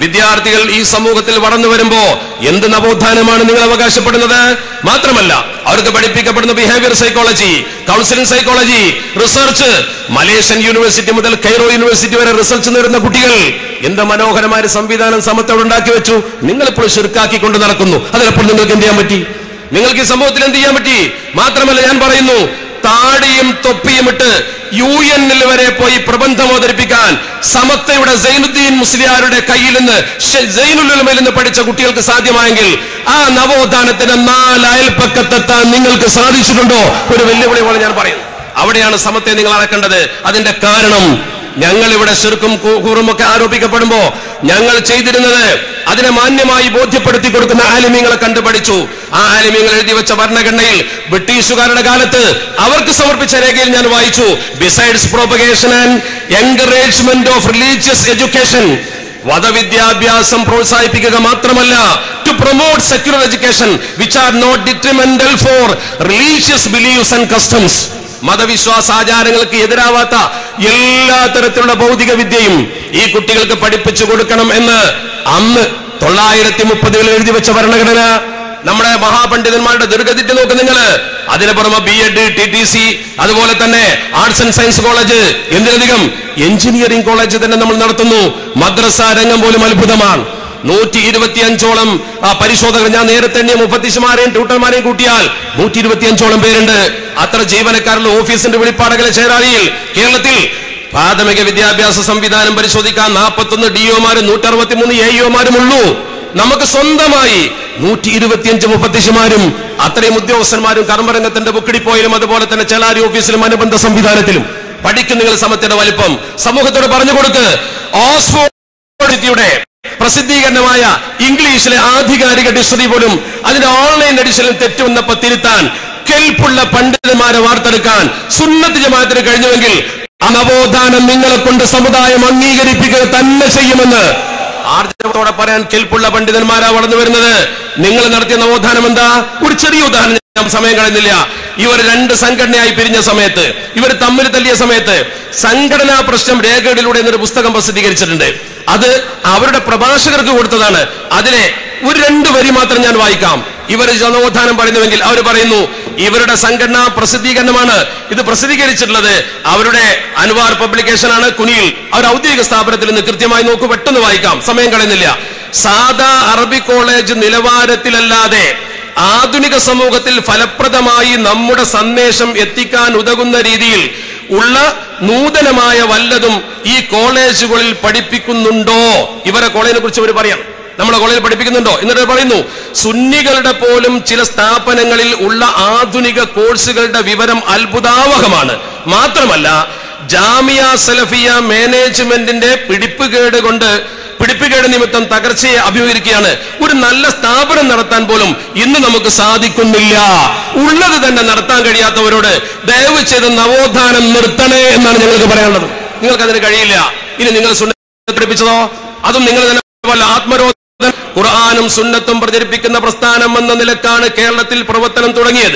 Speaker 1: വിദ്യാർത്ഥികൾ ഈ സമൂഹത്തിൽ വളർന്നു വരുമ്പോ എന്ത് നവോത്ഥാനമാണ് നിങ്ങൾ അവകാശപ്പെടുന്നത് മാത്രമല്ല അവർക്ക് പഠിപ്പിക്കപ്പെടുന്ന behaviour psychology counselling psychology research Malaysian university മുതൽ കൈറോ യൂണിവേഴ്സിറ്റി വരെ റിസർച്ച് നേടുന്ന കുട്ടികൾ എന്ത് മനോഹരമായ ഒരു സംവിധാനം സമത്തോട് ഉണ്ടാക്കി വെച്ചു നിങ്ങൾ ഇപ്പോൾ ശിർക്കാക്കിക്കൊണ്ട് നടക്കുന്നു അതിലപ്പോൾ നിങ്ങൾക്ക് എന്ത് ചെയ്യാൻ പറ്റി നിങ്ങൾക്ക് ഈ സമൂഹത്തിൽ എന്ത് ചെയ്യാൻ പറ്റി മാത്രമല്ല ഞാൻ പറയുന്നു താടിയും തൊപ്പിയും ഇട്ട് യു എന്നിൽ വരെ പോയി പ്രബന്ധം അവതരിപ്പിക്കാൻ സമത്തയുടെ സൈനുദ്ദീൻ മുസ്ലിയാരുടെ കയ്യിൽ നിന്ന് ഷെ- സൈനുലുലമയിൽ നിന്ന് പഠിച്ച കുട്ടികൾക്ക് സാധ്യമായെങ്കിൽ ആ നവോത്ഥാനത്തിന്റെ നാല് അയൽപ്പക്കത്തെത്താൻ നിങ്ങൾക്ക് സാധിച്ചിട്ടുണ്ടോ ഒരു വെല്ലുവിളി പോലെ ഞാൻ പറയുന്നു അവിടെയാണ് സമത്തെ നിങ്ങൾ അളക്കേണ്ടത് അതിന്റെ കാരണം ഞങ്ങൾ ഇവിടെ ശിർക്കും കൂറുമൊക്കെ ആരോപിക്കപ്പെടുമ്പോ ഞങ്ങൾ ചെയ്തിരുന്നത് അതിനെ മാന്യമായി ബോധ്യപ്പെടുത്തി കൊടുക്കുന്ന ആലിമ്യങ്ങളെ കണ്ടുപഠിച്ചു ആ ആലിമ്യങ്ങൾ എഴുതി വെച്ച ഭരണഘടനയിൽ ബ്രിട്ടീഷുകാരുടെ കാലത്ത് അവർക്ക് സമർപ്പിച്ച രേഖയിൽ ഞാൻ വായിച്ചു besides propagation and encouragement of religious education വധവിദ്യാഭ്യാസം പ്രോത്സാഹിപ്പിക്കുക മാത്രമല്ല to promote secular education which are not detrimental for religious believes and customs മതവിശ്വാസ ആചാരങ്ങൾക്ക് എതിരാവാത്ത എല്ലാ തരത്തിലുള്ള ഭൗതിക വിദ്യയും ഈ കുട്ടികൾക്ക് പഠിപ്പിച്ചു കൊടുക്കണം എന്ന് അന്ന് തൊള്ളായിരത്തി മുപ്പതുകളിൽ എഴുതി വെച്ച ഭരണഘടന നമ്മുടെ മഹാപണ്ഡിതന്മാരുടെ ദുർഗതിറ്റ് നോക്ക് നിങ്ങൾ അതിന് പുറമെ B Ed T T C അതുപോലെ തന്നെ ആർട്സ് ആൻഡ് സയൻസ് കോളേജ് എന്തിനധികം എഞ്ചിനീയറിംഗ് കോളേജ് തന്നെ നമ്മൾ നടത്തുന്നു മദ്രസ രംഗം പോലും അത്ഭുതമാണ് നൂറ്റി ഇരുപത്തിയഞ്ചോളം ആ, പരിശോധകർ ഞാൻ നേരത്തെ എണ്ണിയ മുപ്പത്തിശുമാരെയും ട്യൂട്ടർമാരെയും കൂട്ടിയാൽ നൂറ്റി ഇരുപത്തിയഞ്ചോളം പേരുണ്ട് അത്ര ജീവനക്കാരുടെ ഓഫീസിന്റെ വെളിപ്പാടകലെ ചേരാളിയിൽ കേരളത്തിൽ പ്രാഥമിക വിദ്യാഭ്യാസ സംവിധാനം പരിശോധിക്കാൻ നാൽപ്പത്തൊന്ന് ഡി ഒമാരും നൂറ്റി അറുപത്തിമൂന്ന് എ ഒമാരും ഉള്ളൂ നമുക്ക് സ്വന്തമായി നൂറ്റി ഇരുപത്തിയഞ്ച് മുപ്പത്തിശുമാരും അത്രയും ഉദ്യോഗസ്ഥന്മാരും കർമ്മരംഗത്തിന്റെ ബുക്കിടിപ്പോയിലും അതുപോലെ തന്നെ ചെലാരി ഓഫീസിലും അനുബന്ധ സംവിധാനത്തിലും പഠിക്കും നിങ്ങൾ സമത്തിന്റെ വലിപ്പം സമൂഹത്തോട് പറഞ്ഞു കൊടുക്ക് ഓക്സ്ഫോർഡ് യൂണിവേഴ്സിറ്റിയുടെ പ്രസിദ്ധീകരണമായ ഇംഗ്ലീഷിലെ ആധികാരിക ഡിക്ഷണറി പോലും അതിന്റെ ഓൺലൈൻ എഡിഷനിൽ തെറ്റുവന്നപ്പോ തിരുത്താൻ കെൽപ്പുള്ള പണ്ഡിതന്മാരെ വാർത്തെടുക്കാൻ സുന്നത്ത് ജമാഅത്തിന് കഴിഞ്ഞുവെങ്കിൽ ആ നവോത്ഥാനം നിങ്ങളെ കൊണ്ട് സമുദായം അംഗീകരിപ്പിക്കുക തന്നെ ചെയ്യുമെന്ന് ആർജവത്തോടെ പറയാൻ കെൽപ്പുള്ള പണ്ഡിതന്മാരാ വളർന്നു വരുന്നത് നിങ്ങൾ നടത്തിയ നവോത്ഥാനം എന്താ ഒരു ചെറിയ ഉദാഹരണം ഞാൻ സമയം കളയുന്നില്ല ഇവർ രണ്ട് സംഘടനയായി പിരിഞ്ഞ സമയത്ത് ഇവർ തമ്മിൽ തല്ലിയ സമയത്ത് സംഘടനാ പ്രശ്നം രേഖകളിലൂടെ എന്നൊരു പുസ്തകം പ്രസിദ്ധീകരിച്ചിട്ടുണ്ട് അത് അവരുടെ പ്രഭാഷകർക്ക് കൊടുത്തതാണ് അതിലെ ഒരു രണ്ട് വരി മാത്രം ഞാൻ വായിക്കാം ഇവർ നവോത്ഥാനം പറയുന്നുവെങ്കിൽ അവർ പറയുന്നു ഇവരുടെ സംഘടനാ പ്രസിദ്ധീകരണമാണ് ഇത് പ്രസിദ്ധീകരിച്ചിട്ടുള്ളത് അവരുടെ അനുവാർ പബ്ലിക്കേഷൻ ആണ് കുനിയിൽ അവർ ഔദ്യോഗിക സ്ഥാപനത്തിൽ നിന്ന് കൃത്യമായി നോക്കൂ പെട്ടെന്ന് വായിക്കാം സമയം കളയുന്നില്ല സാദാ അറബി കോളേജ് നിലവാരത്തിലല്ലാതെ ആധുനിക സമൂഹത്തിൽ ഫലപ്രദമായി നമ്മുടെ സന്ദേശം എത്തിക്കാൻ ഉതകുന്ന രീതിയിൽ ഉള്ള നൂതനമായ വല്ലതും ഈ കോളേജുകളിൽ പഠിപ്പിക്കുന്നുണ്ടോ ഇവരെ കോളേജിനെ കുറിച്ച് അവർ പറയാം നമ്മളെ കോളേജിൽ പഠിപ്പിക്കുന്നുണ്ടോ എന്നിട്ട് പറയുന്നു സുന്നികളുടെ പോലും ചില സ്ഥാപനങ്ങളിൽ ഉള്ള ആധുനിക കോഴ്സുകളുടെ വിവരം അത്ഭുതാവഹമാണ് മാത്രമല്ല ജാമിയ സലഫിയ മാനേജ്മെന്റിന്റെ പിടിപ്പുകേട് കൊണ്ട് പിടിപ്പുകേട് നിമിത്തം തകർച്ചയെ അഭിമുഖീകരിക്കുകയാണ് ഒരു നല്ല സ്ഥാപനം നടത്താൻ പോലും ഇന്ന് നമുക്ക് സാധിക്കുന്നില്ല ഉള്ളത് തന്നെ നടത്താൻ കഴിയാത്തവരോട് ദയവ് ചെയ്ത് നവോത്ഥാനം നിർത്തണേ എന്നാണ് ഞങ്ങൾക്ക് പറയാനുള്ളത് നിങ്ങൾക്ക് അതിന് കഴിയില്ല ഇനി നിങ്ങൾ സുന്നത്ത് പഠിപ്പിച്ചതോ അതും നിങ്ങൾ തന്നെ പോലെ ആത്മരോധം ഖുർആാനും സുന്നത്തും പ്രചരിപ്പിക്കുന്ന പ്രസ്ഥാനം എന്ന നിലക്കാണ് കേരളത്തിൽ പ്രവർത്തനം തുടങ്ങിയത്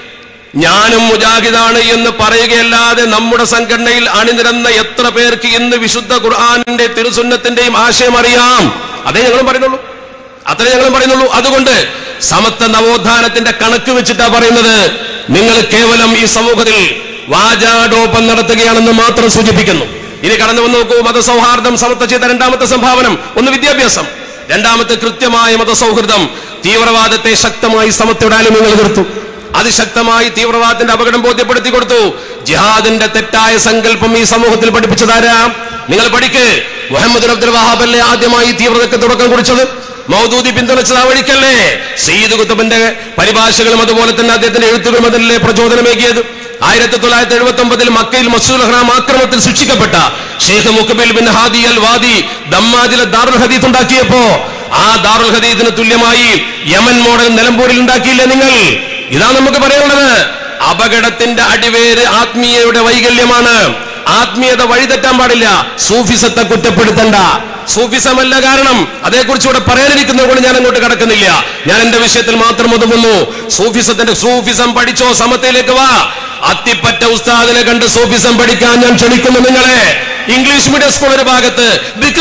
Speaker 1: ഞാനും മുജാഹിദാണ് എന്ന് പറയുകയല്ലാതെ നമ്മുടെ സംഘടനയിൽ അണിനിരന്ന എത്ര പേർക്ക് ഇന്ന് വിശുദ്ധ ഖുർആാനിന്റെ തിരുസുന്നത്തിന്റെയും ആശയം അറിയാം അതേ ഞങ്ങളും പറയുന്നുള്ളൂ അത്രേ ഞങ്ങളും പറയുന്നുള്ളൂ അതുകൊണ്ട് സമത്വ നവോത്ഥാനത്തിന്റെ കണക്ക് വെച്ചിട്ടാ പറയുന്നത് നിങ്ങൾ കേവലം ഈ സമൂഹത്തിൽ വാചാടോപം നടത്തുകയാണെന്ന് മാത്രം സൂചിപ്പിക്കുന്നു ഇനി കടന്നു വന്ന് നോക്കൂ മതസൗഹാർദ്ദം സമത്വ ചെയ്ത രണ്ടാമത്തെ സംഭാവനം ഒന്ന് വിദ്യാഭ്യാസം രണ്ടാമത്തെ കൃത്യമായ മതസൗഹൃദം തീവ്രവാദത്തെ ശക്തമായി സമത്വയുടെ ആലുമ്യങ്ങൾ എതിർത്തു അതിശക്തമായി തീവ്രവാദത്തിന്റെ അപകടം ബോധ്യപ്പെടുത്തി കൊടുത്തു ജിഹാദിന്റെ തെറ്റായ സങ്കല്പം ഈ സമൂഹത്തിൽ പഠിപ്പിച്ചതാരാ നിങ്ങൾ പഠിക്ക് മുഹമ്മദ് അബ്ദുൽ വഹാബ് അല്ലേ ആദ്യമായി തീവ്രതയ്ക്ക് തുടക്കം കുറിച്ചത് മൗദൂദി പിന്തുണച്ചത് ആ വഴിക്കല്ലേ സയ്യിദ് കുത്തബിന്റെ പരിഭാഷകളും അതുപോലെ തന്നെ അദ്ദേഹത്തിന്റെ എഴുത്തുകളും അതിലെ പ്രചോദനമേകിയത് ആയിരത്തി തൊള്ളായിരത്തി എഴുപത്തി ഒമ്പതിൽ മക്കയിൽ മസൂൽ ഹറാം ആക്രമണത്തിൽ ശിക്ഷിക്കപ്പെട്ട Sheikh Muqbil bin Hadi al Wadi ദമ്മാജിലെ ദാറുൽ ഹദീത്ത് ഉണ്ടാക്കിയപ്പോ ആ ദാറുൽ ഹദീത്തിന് തുല്യമായി യമൻ മോഡൽ നിലമ്പൂരിൽ ഉണ്ടാക്കിയില്ലേ നിങ്ങൾ ഇതാ നമുക്ക് പറയാനുള്ളത് അപകടത്തിന്റെ അടിവേര് ആത്മീയയുടെ വൈകല്യമാണ് ആത്മീയത വഴിതെറ്റാൻ പാടില്ല സൂഫിസത്തെ കുറ്റപ്പെടുത്തണ്ട സൂഫിസമല്ല കാരണം അതേക്കുറിച്ച് ഇവിടെ പറയാനിരിക്കുന്നത് കൊണ്ട് ഞാൻ അങ്ങോട്ട് കടക്കുന്നില്ല ഞാൻ എന്റെ വിഷയത്തിൽ മാത്രം ഒതുങ്ങുന്നു സൂഫിസത്തിന്റെ സൂഫിസം പഠിച്ചോ സമത്തയിലേക്ക് വാ അത്തിപ്പറ്റ ഉസ്താദിനെ കണ്ട് സൂഫിസം പഠിക്കാൻ ഞാൻ ക്ഷണിക്കുന്നു നിങ്ങളെ ഇംഗ്ലീഷ് മീഡിയം സ്കൂൾ ഒരു ഭാഗത്ത് വിഗ്രഹ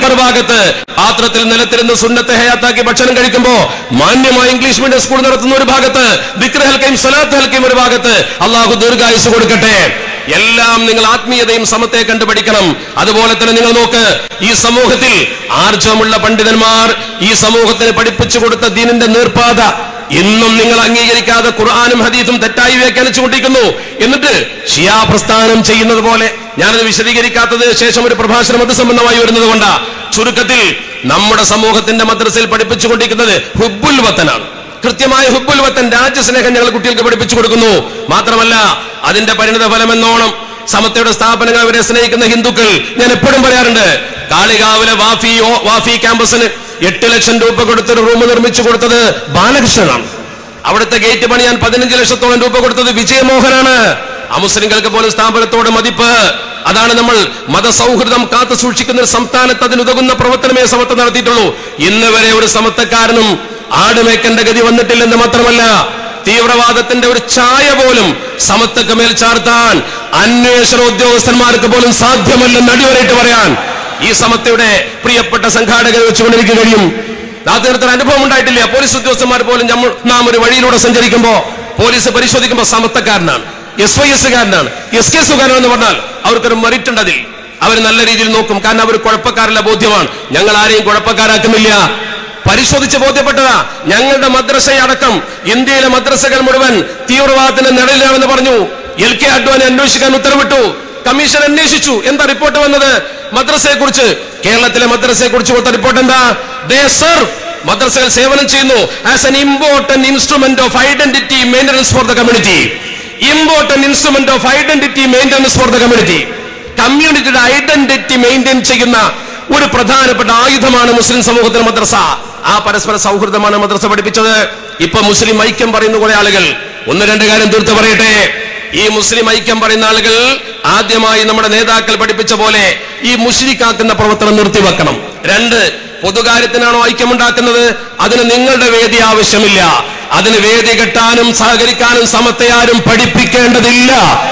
Speaker 1: മറുഭാഗത്ത് പാത്രത്തിൽ നിലത്തിരുന്ന് സുന്നത്തെ ഹയാത്താക്കി ഭക്ഷണം കഴിക്കുമ്പോ മാന്യമായ ഇംഗ്ലീഷ് മീഡിയം സ്കൂൾ നടത്തുന്ന ഒരു ഭാഗത്ത് ദിക്ര ഹൽക്കയും സലാത്ത് ഹൽക്കയും ഒരു ഭാഗത്ത് അള്ളാഹു ദീർഘായുസ് കൊടുക്കട്ടെ എല്ലാം നിങ്ങൾ ആത്മീയതയും സമത്തെ കണ്ടുപഠിക്കണം അതുപോലെ തന്നെ നിങ്ങൾ നോക്ക് ഈ സമൂഹത്തിൽ ആർജവമുള്ള പണ്ഡിതന്മാർ ഈ സമൂഹത്തിന് പഠിപ്പിച്ചു കൊടുത്ത ദീനിന്റെ നീർപ്പാത ഇന്നും നിങ്ങൾ അംഗീകരിക്കാതെ ഖുർആാനും ഹദീസും തെറ്റായി വ്യാഖ്യാനിച്ചു കൊണ്ടിരിക്കുന്നു എന്നിട്ട് ഷിയാ പ്രസ്ഥാനം ചെയ്യുന്നത് പോലെ ഞാനത് വിശദീകരിക്കാത്തത് ശേഷം ഒരു പ്രഭാഷണം അത് സംബന്ധമായി വരുന്നത് കൊണ്ടാ ചുരുക്കത്തിൽ നമ്മുടെ സമൂഹത്തിന്റെ മദ്രസയിൽ പഠിപ്പിച്ചുകൊണ്ടിരിക്കുന്നത് ഹുബുൽ വത്തനാണ് കൃത്യമായ ഹുബുൽ വത്തൻ രാജ്യസ്നേഹം ഞങ്ങൾ കുട്ടികൾക്ക് പഠിപ്പിച്ചു കൊടുക്കുന്നു മാത്രമല്ല അതിന്റെ പരിണിത ഫലം എന്നോണം സമത്തയുടെ സ്ഥാപനങ്ങൾ അവരെ സ്നേഹിക്കുന്ന ഹിന്ദുക്കൾ ഞാൻ എപ്പോഴും പറയാറുണ്ട് കാളികാവിലെ വാഫി ഓ- വാഫി ക്യാമ്പസിന് എട്ട് ലക്ഷം രൂപ കൊടുത്തൊരു റൂം നിർമ്മിച്ചു കൊടുത്തത് ബാലകൃഷ്ണനാണ് അവിടുത്തെ ഗേറ്റ് പണിയാൻ പതിനഞ്ച് ലക്ഷത്തോളം രൂപ കൊടുത്തത് വിജയമോഹനാണ് അമുസ്ലിങ്ങൾക്ക് പോലും സ്ഥാപനത്തോട് മതിപ്പ് അതാണ് നമ്മൾ മതസൗഹൃദം കാത്തു സൂക്ഷിക്കുന്ന ഒരു സംസ്ഥാനത്ത് അതിനുതകുന്ന പ്രവർത്തനമേ സമത്വം നടത്തിയിട്ടുള്ളൂ ഇന്ന് വരെ ഒരു സമത്വക്കാരനും ആടുമേക്കന്റെ ഗതി വന്നിട്ടില്ലെന്ന് മാത്രമല്ല തീവ്രവാദത്തിന്റെ ഒരു ഛായ പോലും സമത്വക്ക് മേൽ ചാർത്താൻ അന്വേഷണ ഉദ്യോഗസ്ഥന്മാർക്ക് പോലും സാധ്യമല്ലെന്ന് അടിവരയിട്ട് പറയാൻ ഈ സമത്വയുടെ പ്രിയപ്പെട്ട സംഘാടകരെ വെച്ചുകൊണ്ട് എനിക്ക് കഴിയും രാത്രി അനുഭവം ഉണ്ടായിട്ടില്ല പോലീസ് ഉദ്യോഗസ്ഥന്മാർ പോലും നമ്മൾ നാം ഒരു വഴിയിലൂടെ സഞ്ചരിക്കുമ്പോ പോലീസ് പരിശോധിക്കുമ്പോൾ സമത്വക്കാരനാണ് എസ് വൈ എസ് കാരനാണ് എസ് കെ സുകാരനെന്ന് പറഞ്ഞാൽ അവർക്കൊരു മെറിറ്റ് ഉണ്ട് അതിൽ അവർ നല്ല രീതിയിൽ നോക്കും കാരണം അവർ കുഴപ്പക്കാരല്ല ബോധ്യമാണ് ഞങ്ങൾ ആരെയും കുഴപ്പക്കാരാക്കുന്നില്ല പരിശോധിച്ച് ബോധ്യപ്പെട്ടതാ ഞങ്ങളുടെ മദ്രസയടക്കം ഇന്ത്യയിലെ മദ്രസകൾ മുഴുവൻ തീവ്രവാദത്തിന്റെ നിഴലിലാണെന്ന് പറഞ്ഞു എൽ കെ അഡ്വാനെ അന്വേഷിക്കാൻ ഉത്തരവിട്ടു കമ്മീഷൻ അന്വേഷിച്ചു എന്താ റിപ്പോർട്ട് വന്നത് മദ്രസയെ കുറിച്ച് കേരളത്തിലെ മദ്രസയെ കുറിച്ച് കൊടുത്ത റിപ്പോർട്ട് എന്താ ദേ സർവ് മദ്രസകൾ സേവനം ചെയ്യുന്നു as an important instrument of identity maintenance for the community important instrument of identity maintenance for the community കമ്മ്യൂണിറ്റിയുടെ ഐഡന്റിറ്റി മെയിൻറ്റെയിൻ ചെയ്യുന്ന ഒരു പ്രധാനപ്പെട്ട ആയുധമാണ് മുസ്ലിം സമൂഹത്തിന് മദ്രസ ആ പരസ്പര സൗഹൃദമാണ് മദ്രസ പഠിപ്പിച്ചത് ഇപ്പൊ മുസ്ലിം ഐക്യം പറയുന്ന കുറെ ആളുകൾ ഒന്ന് രണ്ട് കാര്യം തീർത്ത് പറയട്ടെ ഈ മുസ്ലിം ഐക്യം പറയുന്ന ആളുകൾ ആദ്യമായി നമ്മുടെ നേതാക്കൾ പഠിപ്പിച്ച പോലെ ഈ മുസ്ലിക്കാക്കുന്ന പ്രവർത്തനം നിർത്തിവെക്കണം രണ്ട് പൊതുകാര്യത്തിനാണോ ഐക്യമുണ്ടാക്കുന്നത് അതിന് നിങ്ങളുടെ വേദി ആവശ്യമില്ല അതിന് വേദി കെട്ടാനും സഹകരിക്കാനും സമത്തെയാരും പഠിപ്പിക്കേണ്ടതില്ല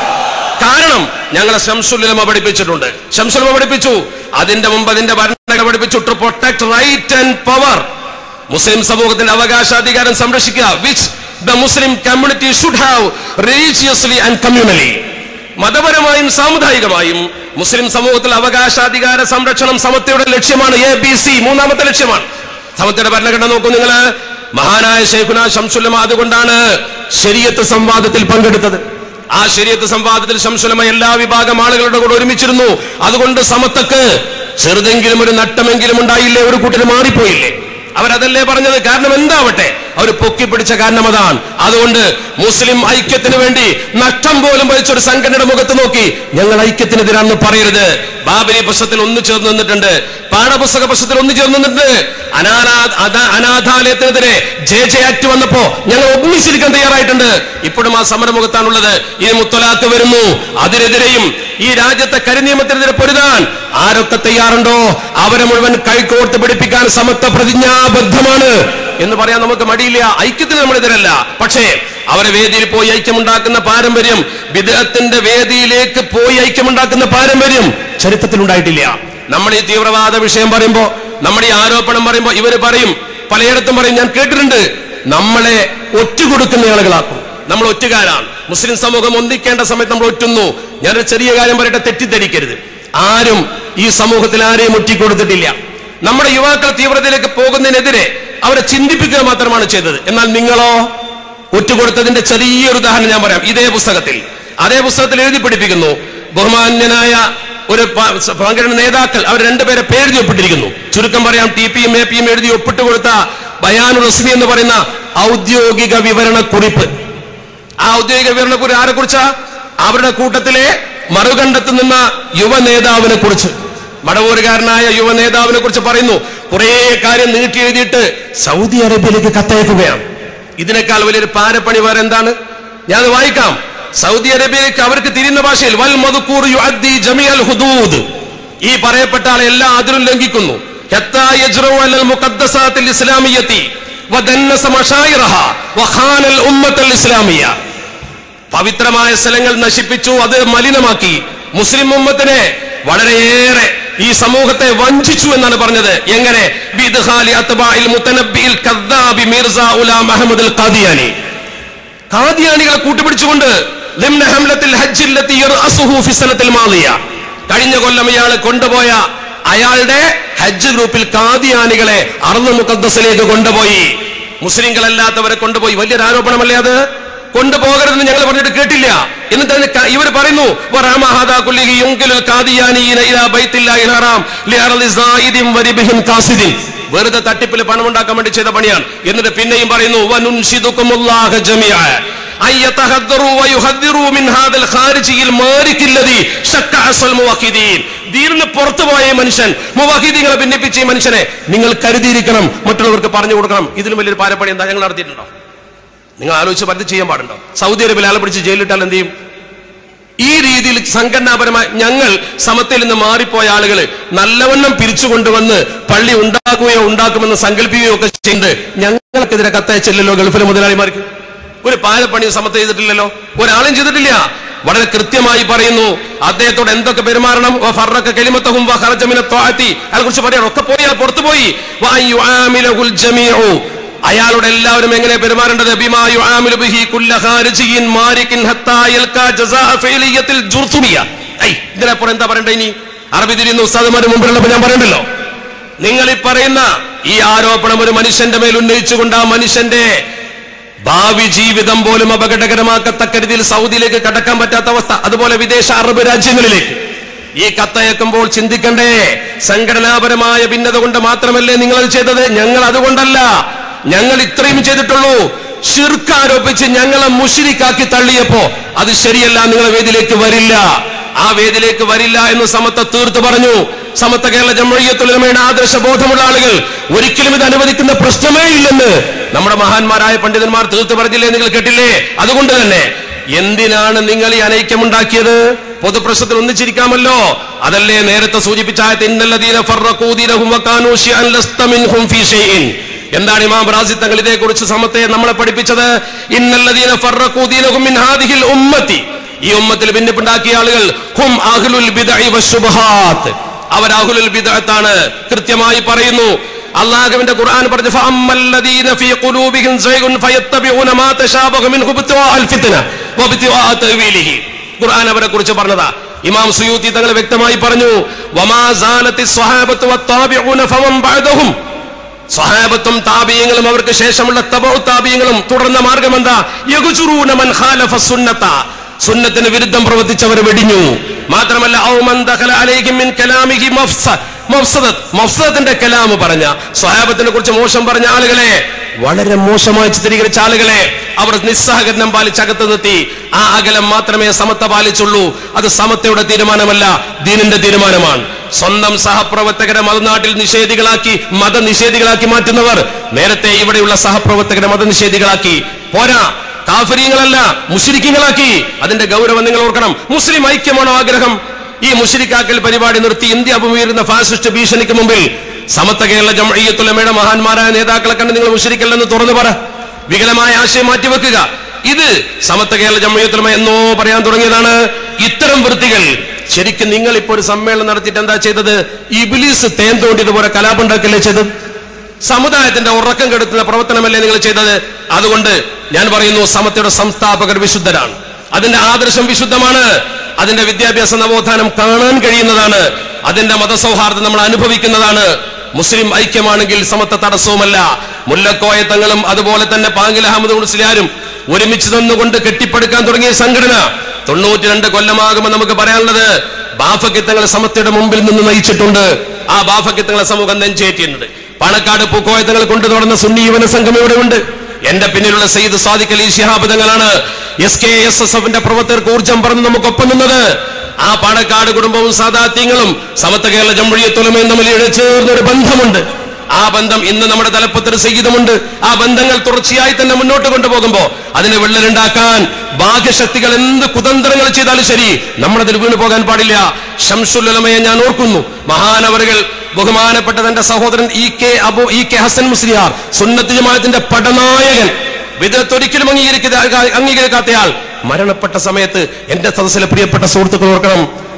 Speaker 1: കാരണം ഞങ്ങളെ ശംസുലമ പഠിപ്പിച്ചിട്ടുണ്ട് ശംസുലമ പഠിപ്പിച്ചു അതിന്റെ മുമ്പ് അതിന്റെ ഭരണഘടന പഠിപ്പിച്ചു to protect right and power മുസ്ലിം സമൂഹത്തിന്റെ അവകാശാധികാരം സംരക്ഷിക്കുക which the Muslim community should have religiously and communally മതപരമായും സാമുദായികമായും മുസ്ലിം സമൂഹത്തിൽ അവകാശാധികാര സംരക്ഷണം സമത്വയുടെ ലക്ഷ്യമാണ് എ ബി സി മൂന്നാമത്തെ ലക്ഷ്യമാണ് സമത്വയുടെ ഭരണഘടന നോക്കൂ നിങ്ങൾ മഹാനായ ഷെയ്ഖുന ശംസുലമ അതുകൊണ്ടാണ് ശരീരത്ത് സംവാദത്തിൽ പങ്കെടുത്തത് ആ ശരീരത്ത് സംവാദത്തിൽ ശംസുലമ എല്ലാ വിഭാഗം ആളുകളുടെ കൂടെ ഒരുമിച്ചിരുന്നു അതുകൊണ്ട് സമത്വക്ക് ചെറുതെങ്കിലും ഒരു നട്ടമെങ്കിലും ഉണ്ടായില്ലേ ഒരു കൂട്ടര് മാറിപ്പോയില്ലേ അവരതല്ലേ പറഞ്ഞത് കാരണം എന്താവട്ടെ അവർ പൊക്കി പിടിച്ച കാരണം അതാണ് അതുകൊണ്ട് മുസ്ലിം ഐക്യത്തിന് വേണ്ടി നഷ്ടം പോലും വഹിച്ച ഒരു സംഘടനയുടെ മുഖത്ത് നോക്കി ഞങ്ങൾ ഐക്യത്തിനെതിരാണെന്ന് പറയരുത് ബാബരി പ്രശ്നത്തിൽ ഒന്ന് ചേർന്ന് നിന്നിട്ടുണ്ട് പാഠപുസ്തക പ്രശ്നത്തിൽ ഒന്ന് ചേർന്ന് നിന്നിട്ടുണ്ട് അനാഥാ അത- അനാഥാലയത്തിനെതിരെ ജെ ജെ ആക്ട് വന്നപ്പോ ഞങ്ങൾ ഒന്നിച്ചിരിക്കാൻ തയ്യാറായിട്ടുണ്ട് ഇപ്പോഴും ആ സമരമുഖത്താണുള്ളത് ഇനി മുത്തലാക്ക് വരുന്നു അതിനെതിരെയും ഈ രാജ്യത്തെ കരിനിയമത്തിനെതിരെ പൊരുതാൻ ആരൊക്കെ തയ്യാറുണ്ടോ അവരെ മുഴുവൻ കൈകോർത്ത് പിടിപ്പിക്കാൻ സമത്വ പ്രതിജ്ഞാബദ്ധമാണ് എന്ന് പറയാൻ നമുക്ക് മടിയില്ല ഐക്യത്തിന് നമ്മളെതിരല്ല പക്ഷേ അവരെ വേദിയിൽ പോയി ഐക്യമുണ്ടാക്കുന്ന പാരമ്പര്യം വിദേഹത്തിന്റെ വേദിയിലേക്ക് പോയി ഐക്യമുണ്ടാക്കുന്ന പാരമ്പര്യം ചരിത്രത്തിൽ ഉണ്ടായിട്ടില്ല നമ്മൾ ഈ തീവ്രവാദ വിഷയം പറയുമ്പോ നമ്മുടെ ഈ ആരോപണം പറയുമ്പോ ഇവര് പറയും പലയിടത്തും പറയും ഞാൻ കേട്ടിട്ടുണ്ട് നമ്മളെ ഒറ്റുകൊടുക്കുന്ന ആളുകളാക്കും നമ്മൾ ഒറ്റുകാരാണ് മുസ്ലിം സമൂഹം ഒന്നിക്കേണ്ട സമയത്ത് നമ്മൾ ഒറ്റുന്നു ഞാനൊരു ചെറിയ കാര്യം പറയട്ടെ തെറ്റിദ്ധരിക്കരുത് ആരും ഈ സമൂഹത്തിൽ ആരെയും ഒറ്റിക്കൊടുത്തിട്ടില്ല നമ്മുടെ യുവാക്കൾ തീവ്രതയിലേക്ക് പോകുന്നതിനെതിരെ അവരെ ചിന്തിപ്പിക്കുക മാത്രമാണ് ചെയ്തത് എന്നാൽ നിങ്ങളോ ഒറ്റുകൊടുത്തതിന്റെ ചെറിയൊരു ഉദാഹരണം ഞാൻ പറയാം ഇതേ പുസ്തകത്തിൽ അതേ പുസ്തകത്തിൽ എഴുതി പഠിപ്പിക്കുന്നു ബഹുമാന്യനായ ഒരു പ- സംഘടന നേതാക്കൾ അവർ രണ്ടുപേരെ പേരെഴുതി ഒപ്പിട്ടിരിക്കുന്നു ചുരുക്കം പറയാം ടി പിയും എ പിയും എഴുതി ഒപ്പിട്ട് കൊടുത്ത ബയാനു റസ്മി എന്ന് പറയുന്ന ഔദ്യോഗിക വിവരണ കുറിപ്പ് ആ ഔദ്യോഗിക വിവരണ കുറിപ്പ് ആരെ കുറിച്ചാ അവരുടെ കൂട്ടത്തിലെ മറുകണ്ടത്ത് നിന്ന യുവ നേതാവിനെ കുറിച്ച് മടവൂരുകാരനായ യുവ നേതാവിനെ കുറിച്ച് പറയുന്നു കുറെ കാര്യം നീട്ടി എഴുതിയിട്ട് സൗദി അറേബ്യയിലേക്ക് കത്തയക്കുകയാണ് ഇതിനേക്കാൾ വലിയൊരു പാരപ്പണി വേറെ എന്താണ് ഞാൻ അത് വായിക്കാം സൗദി അറേബ്യയിലേക്ക് അവർക്ക് തിരിയുന്ന ഭാഷയിൽ വൽ മദ്കൂർ യുഅദ്ദി ജമിഅൽ ഹുദൂദ് ഈ പറയപ്പെട്ട ആളെ എല്ലാ അതിരും ലംഘിക്കുന്നു ഹത്താ യജ്റു അലൽ മുഖദ്ദസാത്തിൽ ഇസ്ലാമിയത്തി വദന്നസ മശായിറഹ വഖാനൽ ഉമ്മത്തൽ ഇസ്ലാമിയ പവിത്രമായ സ്ഥലങ്ങൾ നശിപ്പിച്ചു അത് മലിനമാക്കി മുസ്ലിം ഉമ്മത്തിനെ വളരെയേറെ ഈ സമൂഹത്തെ വഞ്ചിച്ചു എന്നാണ് പറഞ്ഞത് എങ്ങനെ ബിദ്ഹാലി അത്ബാഇൽ മുത്തനബ്ബിയിൽ കദ്ദാബി മിർസ ഉലാം അഹമ്മദ് ഖാദിയാനി ഖാദിയാനികളെ കൂട്ടുപിടിച്ചുകൊണ്ട് ലിംന ഹംലത്തിൽ ഹജ്ജില്ലത്തി യർഅസുഹു ഫി സനത്തിൽ മാദിയ കഴിഞ്ഞ കൊല്ലം ഇയാൾ കൊണ്ടുപോയ അയാളുടെ ഹജ്ജ് ഗ്രൂപ്പിൽ ഖാദിയാനികളെ അർന്ന് മുഖദ്ദസിലേക്ക് കൊണ്ടുപോയി മുസ്ലിങ്ങളല്ലാത്തവരെ കൊണ്ടുപോയി വലിയൊരു ആരോപണമല്ലേ അത് കൊണ്ടുപോകരുതെന്ന് ഞങ്ങൾ പറഞ്ഞിട്ട് കേട്ടില്ല എന്നിട്ട് അതിന് ക- ഇവർ പറയുന്നു വറാമ ഹാദാ കുല്ലിഹി യുൻകിലുൽ ഖാദിയാനീന ഇലാ ബൈത്തില്ലാഹിൽ ഹറാം ലിഅർളി സായിദിൻ വരിബിഹിൻ കാസിദിൻ വെറുതെ തട്ടിപ്പിൽ പണം ഉണ്ടാക്കാൻ വേണ്ടി ചെയ്ത പണിയാണ് എന്നിട്ട് പിന്നെയും പറയുന്നു വനുൻഷിദുക്കുമുല്ലാഹ ജമിഅ അൻ യതഹദ്ദറു വയുഹദ്ദിറു മിൻ ഹാദൽ ഖാരിജിയിൽ മാരിക്കില്ലദി ശക്ക അസ്വൽ മുവഹിദീൻ ദീനിൽ നിന്ന് പുറത്തു പോയ ഈ മനുഷ്യൻ മുവഹിദീങ്ങളെ ഭിന്നിപ്പിച്ച ഈ മനുഷ്യനെ നിങ്ങൾ കരുതിയിരിക്കണം മറ്റുള്ളവർക്ക് പറഞ്ഞു കൊടുക്കണം ഇതിലും വലിയൊരു പാരപ്പണി എന്താ ഞങ്ങൾ നടത്തിയിട്ടുണ്ടോ നിങ്ങൾ ആലോചിച്ച് പലത് ചെയ്യാൻ പാടുണ്ടോ സൗദി അറേബ്യയിൽ ആളെ പിടിച്ച് ജയിലിട്ടാൽ എന്ത് ചെയ്യും ഈ രീതിയിൽ സംഘടനാപരമായി ഞങ്ങൾ സമത്തിൽ നിന്ന് മാറിപ്പോയ ആളുകൾ നല്ലവണ്ണം പിരിച്ചു കൊണ്ടുവന്ന് പള്ളി ഉണ്ടാക്കുകയോ ഉണ്ടാക്കുമെന്ന് സങ്കല്പിക്കുകയോ ഒക്കെ ചെയ്യുന്നത് ഞങ്ങൾക്കെതിരെ കത്തയച്ചില്ലല്ലോ ഗൾഫിലെ മുതലാളിമാർക്ക് ഒരു പാലപ്പണി സമത്ത് ചെയ്തിട്ടില്ലല്ലോ ഒരാളും ചെയ്തിട്ടില്ല വളരെ കൃത്യമായി പറയുന്നു അദ്ദേഹത്തോട് എന്തൊക്കെ പെരുമാറണം വ ഫറഖ കലിമത്തഹും വ ഖറജ മിന ത്വാഅത്തി അയാളെ കുറിച്ച് പറയണം ഒക്കെ പോയി അയാൾ പുറത്തു പോയി വ അൻ യുആമിലഹുൽ ജമീഉ അയാളോട് എല്ലാവരും എങ്ങനെ പെരുമാറേണ്ടത് ബിമാ യുആമിലു ബിഹി കുല്ല ഖാരിജിയിൻ മാരികിൻ ഹത്താ യൽകാ ജസാഅ ഫഇലിയത്തിൽ ജുർസുമിയ ഐ ഇതിനപ്പുറം എന്താ പറയണ്ടേ ഇനി അറബി തിരിയുന്ന ഉസ്താദുമാരുടെ മുമ്പിലുള്ളപ്പോൾ ഞാൻ പറയണ്ടല്ലോ നിങ്ങൾ ഈ പറയുന്ന ഈ ആരോപണം ഒരു മനുഷ്യന്റെ മേൽ ഉന്നയിച്ചുകൊണ്ട് ആ മനുഷ്യന്റെ ഭാവി ജീവിതം പോലും അപകടകരമാക്കത്തക്ക രീതിയിൽ സൗദിയിലേക്ക് കടക്കാൻ പറ്റാത്ത അവസ്ഥ അതുപോലെ വിദേശ അറബ് രാജ്യങ്ങളിലേക്ക് ഈ കത്തയക്കുമ്പോൾ ചിന്തിക്കണ്ടേ സംഘടനാപരമായ ഭിന്നത കൊണ്ട് മാത്രമല്ലേ നിങ്ങൾ അത് ചെയ്തത് ഞങ്ങൾ അതുകൊണ്ടല്ല ഞങ്ങൾ ഇത്രയും ചെയ്തിട്ടുള്ളൂ ഷിർക്ക് ആരോപിച്ച് ഞങ്ങളെ മുഷിരിക്കാക്കി തള്ളിയപ്പോ അത് ശരിയല്ല നിങ്ങളെ വേദിയിലേക്ക് വരില്ല ആ വേദിയിലേക്ക് വരില്ല എന്ന് സമത്ത തീർത്തു പറഞ്ഞു സമത്ത കേരള ജമ്മഴിയത്തുലമയുടെ ആദർശ ബോധമുള്ള ആളുകൾ ഒരിക്കലും ഇത് അനുവദിക്കുന്ന പ്രശ്നമേ ഇല്ലെന്ന് നമ്മുടെ മഹാന്മാരായ പണ്ഡിതന്മാർ തീർത്തു പറഞ്ഞില്ലേ നിങ്ങൾ കേട്ടില്ലേ അതുകൊണ്ട് തന്നെ എന്തിനാണ് നിങ്ങൾ ഈ അനൈക്യമുണ്ടാക്കിയത് പൊതുപ്രശ്നത്തിൽ ഒന്നിച്ചിരിക്കാമല്ലോ അതല്ലേ നേരത്തെ സൂചിപ്പിച്ച ആയത്ത് ഇന്നല്ലദീന ഫർറഖൂ ദീനഹും വകാനൂ ശിഅൻ ലസ്ത മിൻഹും ഫീ ഷൈഇൻ എന്താണ് ഇമാം റാസി തങ്ങൾ ഇതേക്കുറിച്ച് സമത്തെ നമ്മളെ പഠിപ്പിച്ചത് ഇന്നല്ലദീന ഫർറഖൂ ദീനഹും മിൻ ഹാദിഹിൽ ഉമ്മത്തി ഈ ഉമ്മത്തിൽ ഭിന്നിപ്പുണ്ടാക്കിയ ആളുകൾ ഹും അഹ്ലുൽ ബിദ്അഇ വശുബ്ഹാത്ത് അവർ അഹ്ലുൽ ബിദ്അത്താണ് കൃത്യമായി പറയുന്നു അള്ളാഹുവിന്റെ ഖുർആൻ പറഞ്ഞു ഫഅമ്മല്ലദീന ഫീ ഖുലൂബിഹിം സൈഗുൻ ഫയത്തബിഊന മാ തശാബഹ മിൻഹു ഇബ്തിഗാഅൽ ഫിത്ന വബ്തിഗാഅ തഅവീലിഹി ഖുർആൻ അവരെ കുറിച്ച് പറഞ്ഞതാ ഇമാം സുയൂത്തി തങ്ങൾ വ്യക്തമായി പറഞ്ഞു വമാ സാലത്തി സ്വഹാബത്തു വത്താബിഊന ഫമൻ ബഅദഹും സ്വഹാബത്തും താബിയങ്ങളും അവർക്ക് ശേഷമുള്ള തബൗ താബിയങ്ങളും തുടർന്ന മാർഗം എന്താ യഗ്ജുറൂന മൻ ഖാലഫ സുന്നത സുന്നത്തിന് വിരുദ്ധം പ്രവർത്തിച്ചവർ വെടിഞ്ഞു മാത്രമല്ല ഔ മൻ ദഖല അലൈഹിം മിൻ കലാമിഹി മഫ്സ മഫ്സദത്ത് മഫ്സദത്തിന്റെ കലാമ് പറഞ്ഞ സ്വഹാബത്തിനെ കുറിച്ച് മോശം പറഞ്ഞ ആളുകളെ വളരെ മോശമായി ചിത്രീകരിച്ച ആളുകളെ അവർ നിസ്സഹകരണം പാലിച്ച് അകത്ത് നിർത്തി ആ അകലം മാത്രമേ സമത്ത പാലിച്ചുള്ളൂ അത് സമത്തയുടെ തീരുമാനമല്ല ദീനിന്റെ തീരുമാനമാണ് സ്വന്തം സഹപ്രവർത്തകരെ മതനാട്ടിൽ നിഷേധികളാക്കി മതനിഷേധികളാക്കി മാറ്റുന്നവർ നേരത്തെ ഇവിടെയുള്ള സഹപ്രവർത്തകരെ മതനിഷേധികളാക്കി പോരാ കാഫരീങ്ങളല്ല മുഷിരിക്കങ്ങളാക്കി അതിന്റെ ഗൗരവം നിങ്ങൾ ഓർക്കണം മുസ്ലിം ഐക്യമാണോ ആഗ്രഹം ഈ മുഷിരിക്കാക്കൽ പരിപാടി നിർത്തി ഇന്ത്യ അഭിമുഖീരുന്ന ഫാസിസ്റ്റ് ഭീഷണിക്ക് മുമ്പിൽ സമത്ത കേരള ജംഇയ്യത്തുലമയുടെ മഹാന്മാരായ നേതാക്കളെ കണ്ട് നിങ്ങൾ മുഷിരിക്കല്ലെന്ന് തുറന്നു പറ വികലമായ ആശയം മാറ്റിവെക്കുക ഇത് സമത്ത കേരള ജംഇയ്യത്തുലമ എന്നോ പറയാൻ തുടങ്ങിയതാണ് ഇത്തരം വൃത്തികൾ ശരിക്കും നിങ്ങൾ ഇപ്പോൾ ഒരു സമ്മേളനം നടത്തിയിട്ട് എന്താ ചെയ്തത് ഇബിലീസ് തേൻ തോണ്ടിയതുപോലെ കലാപുണ്ടാക്കല്ലേ ചെയ്തത് സമുദായത്തിന്റെ ഉറക്കം കെടുത്തുന്ന പ്രവർത്തനമല്ലേ നിങ്ങൾ ചെയ്തത് അതുകൊണ്ട് ഞാൻ പറയുന്നു സമത്തയുടെ സംസ്ഥാപകർ വിശുദ്ധരാണ് അതിന്റെ ആദർശം വിശുദ്ധമാണ് അതിന്റെ വിദ്യാഭ്യാസ നവോത്ഥാനം കാണാൻ കഴിയുന്നതാണ് അതിന്റെ മതസൗഹാർദ്ദം നമ്മൾ അനുഭവിക്കുന്നതാണ് മുസ്ലിം ഐക്യമാണെങ്കിൽ സമത്വ തടസ്സവുമല്ല മുല്ലക്കോയ തങ്ങളും അതുപോലെ തന്നെ പാങ്കിൽ അഹമ്മദ് മുസ്ലിയാരും ഒരുമിച്ച് നിന്നുകൊണ്ട് കെട്ടിപ്പടുക്കാൻ തുടങ്ങിയ സംഘടന തൊണ്ണൂറ്റി രണ്ട് കൊല്ലമാകുമ്പോൾ നമുക്ക് പറയാനുള്ളത് ബാഫക്കിത്തങ്ങൾ സമത്വയുടെ മുമ്പിൽ നിന്ന് നയിച്ചിട്ടുണ്ട് ആ ബാഫക്കിത്തങ്ങളെ സമൂഹം നെഞ്ചേറ്റിയിട്ടുണ്ട് പാണക്കാട് പൂക്കോയത്തങ്ങൾ കൊണ്ടു തുടർന്ന സുന്നി യുവന സംഘം ഇവിടെയുണ്ട് എന്റെ പിന്നിലുള്ള സയ്യിദ് സാദിഖ് അലി ശിഹാബ് തങ്ങളാണ് എസ് കെ എസ് എസ് എഫിന്റെ പ്രവർത്തകർക്ക് ഊർജം പറഞ്ഞ് നമുക്കൊപ്പം നിന്നത് ആ പാണക്കാട് കുടുംബവും സാദാത്യങ്ങളും സമത്വ കേരള ജംഹൂരിയത്തുലമയും തമ്മിൽ ചേർന്നൊരു ബന്ധമുണ്ട് ആ ബന്ധം ഇന്ന് നമ്മുടെ തലപ്പത്തിൽ സഹിതമുണ്ട് ആ ബന്ധങ്ങൾ തുടർച്ചയായി തന്നെ മുന്നോട്ട് കൊണ്ടുപോകുമ്പോ അതിനെ വെള്ളലുണ്ടാക്കാൻ ബാഹ്യശക്തികൾ എന്ത് കുതന്ത്രങ്ങൾ ചെയ്താലും ശരി നമ്മളതിൽ വീണു പോകാൻ പാടില്ല ഷംസുല്ലമയെ ഞാൻ ഓർക്കുന്നു മഹാനവറുകൾ ബഹുമാനപ്പെട്ട തന്റെ സഹോദരൻ E K Abu E K Hasan Musliyar സുന്നത്ത് ജമാഅത്തിന്റെ പടനായകൻ വിദഗ്ധൊരിക്കലും അംഗീകരിക്കാത്ത അംഗീകരിക്കാത്തയാൾ മരണപ്പെട്ട സമയത്ത് എന്റെ സദസ്സിലെ പ്രിയപ്പെട്ട സുഹൃത്തുക്കൾ ഓർക്കണം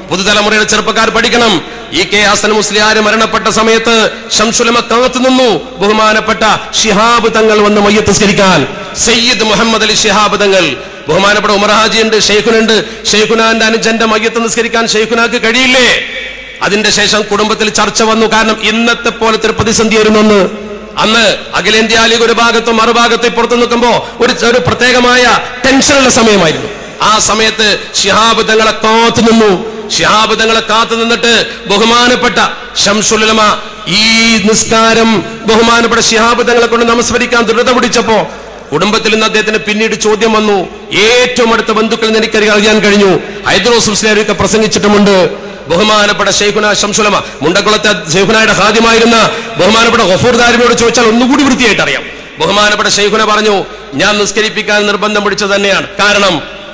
Speaker 1: പുതുതലമുറയുടെ ചെറുപ്പക്കാർ പഠിക്കണം ഇ കെ ഹസൻ മുസ്ലിയാർ മരണപ്പെട്ട സമയത്ത് ഷംസുലമ കാത്തു നിന്നു ബഹുമാനപ്പെട്ട ഷിഹാബ് തങ്ങൾ വന്ന് മയ്യത്തസ്കരിക്കാൻ സയ്യിദ് മുഹമ്മദ് അലി ഷിഹാബ് തങ്ങൾ ബഹുമാനപ്പെട്ട ഉമർ ഹാജി ഉണ്ട് ഷെയ്ഖുനുണ്ട് ഷെയ്ഖുനാന്റെ അനുജന്റെ മയ്യത്ത് നിസ്കരിക്കാൻ ഷെയ്ഖുനാക്ക് കഴിയില്ലേ അതിന്റെ ശേഷം കുടുംബത്തിൽ ചർച്ച വന്നു കാരണം ഇന്നത്തെ പോലത്തെ ഒരു പ്രതിസന്ധിയായിരുന്നു അന്ന് അന്ന് അഖിലേന്ത്യാ ലീഗ് ഒരു ഭാഗത്തും മറുഭാഗത്തും പുറത്തു നിൽക്കുമ്പോ ഒരു ഒരു പ്രത്യേകമായ ടെൻഷനുള്ള സമയമായിരുന്നു ആ സമയത്ത് ഷിഹാബ് തങ്ങളെ കാത്തു നിന്നു ഷിഹാബ് തങ്ങളെ കാത്തു നിന്നിട്ട് ബഹുമാനപ്പെട്ട ഷംസുലമ ഈ നിസ്കാരം ബഹുമാനപ്പെട്ട ഷിഹാബ് തങ്ങളെ കൊണ്ട് നമസ്കരിക്കാൻ ദൃഢത പിടിച്ചപ്പോ കുടുംബത്തിൽ നിന്ന് അദ്ദേഹത്തിന് പിന്നീട് ചോദ്യം വന്നു ഏറ്റവും അടുത്ത ബന്ധുക്കളിൽ നിന്ന് എനിക്ക് അറിയാൻ കഴിഞ്ഞു ഹൈദ്രോസ് മുസ്ലിയാരൊക്കെ പ്രസംഗിച്ചിട്ടുമുണ്ട് ബഹുമാനപ്പെട്ട ഷെയ്ഖുന ശംസുലമ മുണ്ടക്കുളത്തെ ഷെയ്ഖുനായുടെ ഹാദ്യമായിരുന്ന ബഹുമാനപ്പെട്ട ഗഫൂർ ദാരിമിയോട് ചോദിച്ചാൽ ഒന്നുകൂടി വൃത്തിയായിട്ട് അറിയാം ബഹുമാനപ്പെട്ട ഷെയ്ഖുന പറഞ്ഞു ഞാൻ നിസ്കരിപ്പിക്കാൻ നിർബന്ധം പിടിച്ചത് തന്നെയാണ് കാരണം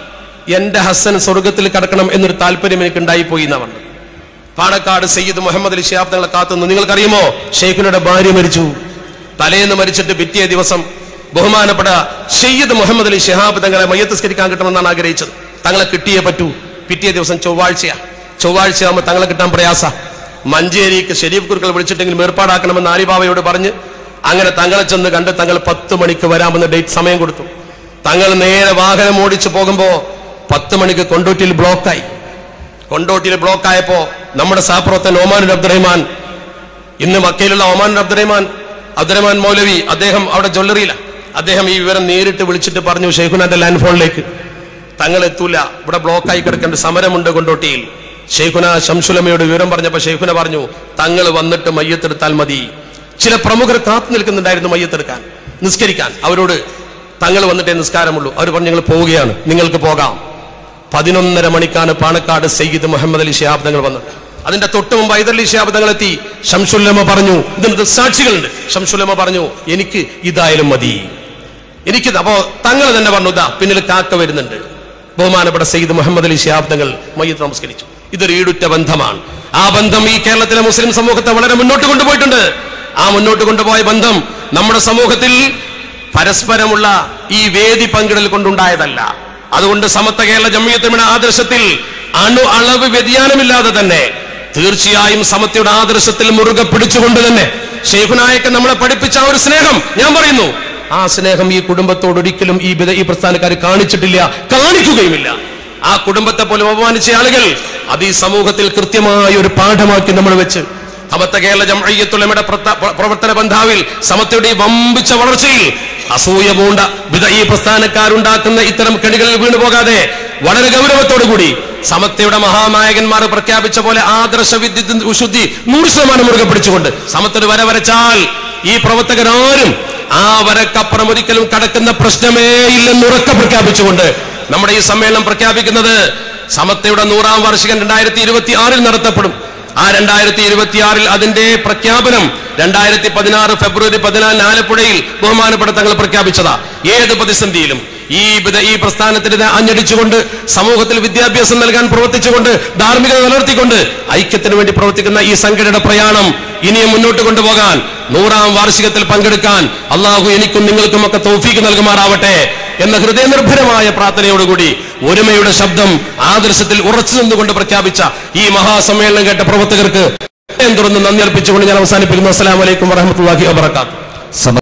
Speaker 1: എന്റെ ഹസൻ സ്വർഗത്തിൽ കടക്കണം എന്നൊരു താല്പര്യം എനിക്ക് ഉണ്ടായിപ്പോയി എന്നാ പറഞ്ഞു പാണക്കാട് സയ്യിദ് മുഹമ്മദ് അലി ഷിഹാബ് തങ്ങളെ കാത്തുനിന്നു നിങ്ങൾക്കറിയുമോ ഷെയ്ഖുനയുടെ ഭാര്യ മരിച്ചു തലേന്ന് മരിച്ചിട്ട് പിറ്റേ ദിവസം ബഹുമാനപ്പെട്ട സയ്യിദ് മുഹമ്മദ് അലി ഷിഹാബ് തങ്ങളെ മയ്യത്തസ്കരിക്കാൻ കിട്ടണമെന്നാണ് ആഗ്രഹിച്ചത് തങ്ങളെ കിട്ടിയേ പറ്റൂ പിറ്റേ ദിവസം ചൊവ്വാഴ്ചയാ ചൊവ്വാഴ്ച ആകുമ്പോൾ തങ്ങളെ കിട്ടാൻ പ്രയാസ മഞ്ചേരിക്ക് ഷെരീഫ് കുറുക്കൾ വിളിച്ചിട്ടെങ്കിലും ഏർപ്പാടാക്കണമെന്ന് ആലിബാബയോട് പറഞ്ഞ് അങ്ങനെ തങ്ങളെ ചെന്ന് കണ്ട് തങ്ങൾ പത്ത് മണിക്ക് വരാമെന്ന് ഡേറ്റ് സമയം കൊടുത്തു തങ്ങൾ നേരെ വാഹനം ഓടിച്ചു പോകുമ്പോ പത്ത് മണിക്ക് കൊണ്ടോട്ടിയിൽ ബ്ലോക്കായി കൊണ്ടോട്ടിയിൽ ബ്ലോക്കായപ്പോ നമ്മുടെ സാപ്രവർത്തൻ ഒമാനുൽ അബ്ദുറഹ്മാൻ ഇന്ന് മക്കയിലുള്ള ഒമാനുൽ അബ്ദുറഹ്മാൻ അബ്ദുറഹ്മാൻ മൗലവി അദ്ദേഹം അവിടെ ജ്വല്ലറിയില്ല അദ്ദേഹം ഈ വിവരം നേരിട്ട് വിളിച്ചിട്ട് പറഞ്ഞു ഷെയ്ഖുനാന്റെ ലാൻഡ് ഫോണിലേക്ക് തങ്ങൾ എത്തൂല ഇവിടെ ബ്ലോക്കായി കിടക്കേണ്ട സമരമുണ്ട് കൊണ്ടോട്ടിയിൽ ഷെയ്ഖുന ശംസുലമയോട് വിവരം പറഞ്ഞപ്പോ ഷെയ്ഖുന പറഞ്ഞു തങ്ങൾ വന്നിട്ട് മയ്യത്തെടുത്താൽ മതി ചില പ്രമുഖർ കാത്തു നിൽക്കുന്നുണ്ടായിരുന്നു മയ്യത്തെടുക്കാൻ നിസ്കരിക്കാൻ അവരോട് തങ്ങൾ വന്നിട്ടേ നിസ്കാരമുള്ളൂ അവർ പറഞ്ഞു ഞങ്ങൾ പോവുകയാണ് നിങ്ങൾക്ക് പോകാം പതിനൊന്നര മണിക്കാണ് പാണക്കാട് സയ്യിദ് മുഹമ്മദ് അലി ഷിഹാബ് തങ്ങൾ വന്നത് അതിന്റെ തൊട്ട് മുമ്പ് ഹൈദരലി ഷിഹാബ് തങ്ങൾ എത്തി ഷംസുല്ലമ പറഞ്ഞു ഇതിന് സാക്ഷികളുണ്ട് ഷംസുല്ലമ പറഞ്ഞു എനിക്ക് ഇതായാലും മതി എനിക്ക് അപ്പോ തങ്ങൾ തന്നെ പറഞ്ഞു ഇതാ പിന്നിൽ കാക്ക വരുന്നുണ്ട് ബഹുമാനപ്പെട്ട സയ്യിദ് മുഹമ്മദ് അലി ഷിഹാബ് തങ്ങൾ മയ്യത്ത് നമസ്കരിച്ചു ഇതൊരു ഈടുറ്റ ബന്ധമാണ് ആ ബന്ധം ഈ കേരളത്തിലെ മുസ്ലിം സമൂഹത്തെ വളരെ മുന്നോട്ട് കൊണ്ടുപോയിട്ടുണ്ട് ആ മുന്നോട്ട് കൊണ്ടുപോയ ബന്ധം നമ്മുടെ സമൂഹത്തിൽ പരസ്പരമുള്ള ഈ വേദി പങ്കിടൽ കൊണ്ടുണ്ടായതല്ല അതുകൊണ്ട് സമത്വ കേരള ജമ്മിയത്തമിഴ ആദർശത്തിൽ അണു അളവ് വ്യതിയാനമില്ലാതെ തന്നെ തീർച്ചയായും സമത്വയുടെ ആദർശത്തിൽ മുറുകെ പിടിച്ചുകൊണ്ട് തന്നെ ഷെയ്ഖുനായൊക്കെ നമ്മളെ പഠിപ്പിച്ച ആ ഒരു സ്നേഹം ഞാൻ പറയുന്നു ആ സ്നേഹം ഈ കുടുംബത്തോട് ഒരിക്കലും ഈ ബിദ- ഈ പ്രസ്ഥാനക്കാർ കാണിച്ചിട്ടില്ല കാണിക്കുകയുമില്ല ആ കുടുംബത്തെ പോലും അപമാനിച്ച ആളുകൾ അത് ഈ സമൂഹത്തിൽ കൃത്യമായ ഒരു പാഠമാക്കി നമ്മൾ വെച്ച് സമത്വ കേരള ജംഅയ്യത്തുലമയുടെ പ്രത്ത- പ്ര- പ്രവർത്തന ബന്ധാവിൽ സമത്വയുടെ ഈ വമ്പിച്ച വളർച്ചയിൽ അസൂയ പൂണ്ട വിധ ഈ പ്രസ്ഥാനക്കാരുണ്ടാക്കുന്ന ഇത്തരം കെണികളിൽ വീണു പോകാതെ വളരെ ഗൗരവത്തോടു കൂടി സമത്വയുടെ മഹാനായകന്മാർ പ്രഖ്യാപിച്ച പോലെ ആദർശ വിദ്യുത് വിശുദ്ധി നൂറ് ശതമാനം മുറുകെ പിടിച്ചുകൊണ്ട് സമത്വര് വര വരച്ചാൽ ഈ പ്രവർത്തകരാരും ആ വരക്കപ്പുറം ഒരിക്കലും കടക്കുന്ന പ്രശ്നമേ ഇല്ലെന്ന് ഉറക്കെ പ്രഖ്യാപിച്ചുകൊണ്ട് നമ്മുടെ ഈ സമ്മേളനം പ്രഖ്യാപിക്കുന്നത് സമത്വയുടെ നൂറാം വാർഷികം രണ്ടായിരത്തി ഇരുപത്തി ആറിൽ നടത്തപ്പെടും ആ രണ്ടായിരത്തി ഇരുപത്തിയാറിൽ അതിന്റെ പ്രഖ്യാപനം രണ്ടായിരത്തി പതിനാറ് ഫെബ്രുവരി പതിനാലിന് ആലപ്പുഴയിൽ ബഹുമാനപ്പെട്ട തങ്ങൾ പ്രഖ്യാപിച്ചതാ ഏത് പ്രതിസന്ധിയിലും ഈ വിധ ഈ പ്രസ്ഥാനത്തിന് അഞ്ഞടിച്ചുകൊണ്ട് സമൂഹത്തിൽ വിദ്യാഭ്യാസം നൽകാൻ പ്രവർത്തിച്ചുകൊണ്ട് ധാർമ്മികത നിലനിർത്തിക്കൊണ്ട് ഐക്യത്തിന് വേണ്ടി പ്രവർത്തിക്കുന്ന ഈ സംഘടനയുടെ പ്രയാണം ഇനിയും മുന്നോട്ട് കൊണ്ടുപോകാൻ നൂറാം വാർഷികത്തിൽ പങ്കെടുക്കാൻ അള്ളാഹു എനിക്കും നിങ്ങൾക്കും ഒക്കെ തൗഫീക്ക് നൽകുമാറാവട്ടെ എന്ന ഹൃദയനിർഭരമായ പ്രാർത്ഥനയോടുകൂടി ഒരുമയുടെ ശബ്ദം ആദർശത്തിൽ ഉറച്ചു നിന്നുകൊണ്ട് പ്രഖ്യാപിച്ച ഈ മഹാസമ്മേളനം കേട്ട പ്രവർത്തകർക്ക് തുറന്ന് നന്ദി അർപ്പിച്ചുകൊണ്ട് ഞാൻ അവസാനിപ്പിക്കുന്നു അസ്സലാമലൈക്കും വറഹമത്തല്ലാഹി വബർക്കാത്തു
Speaker 2: സമ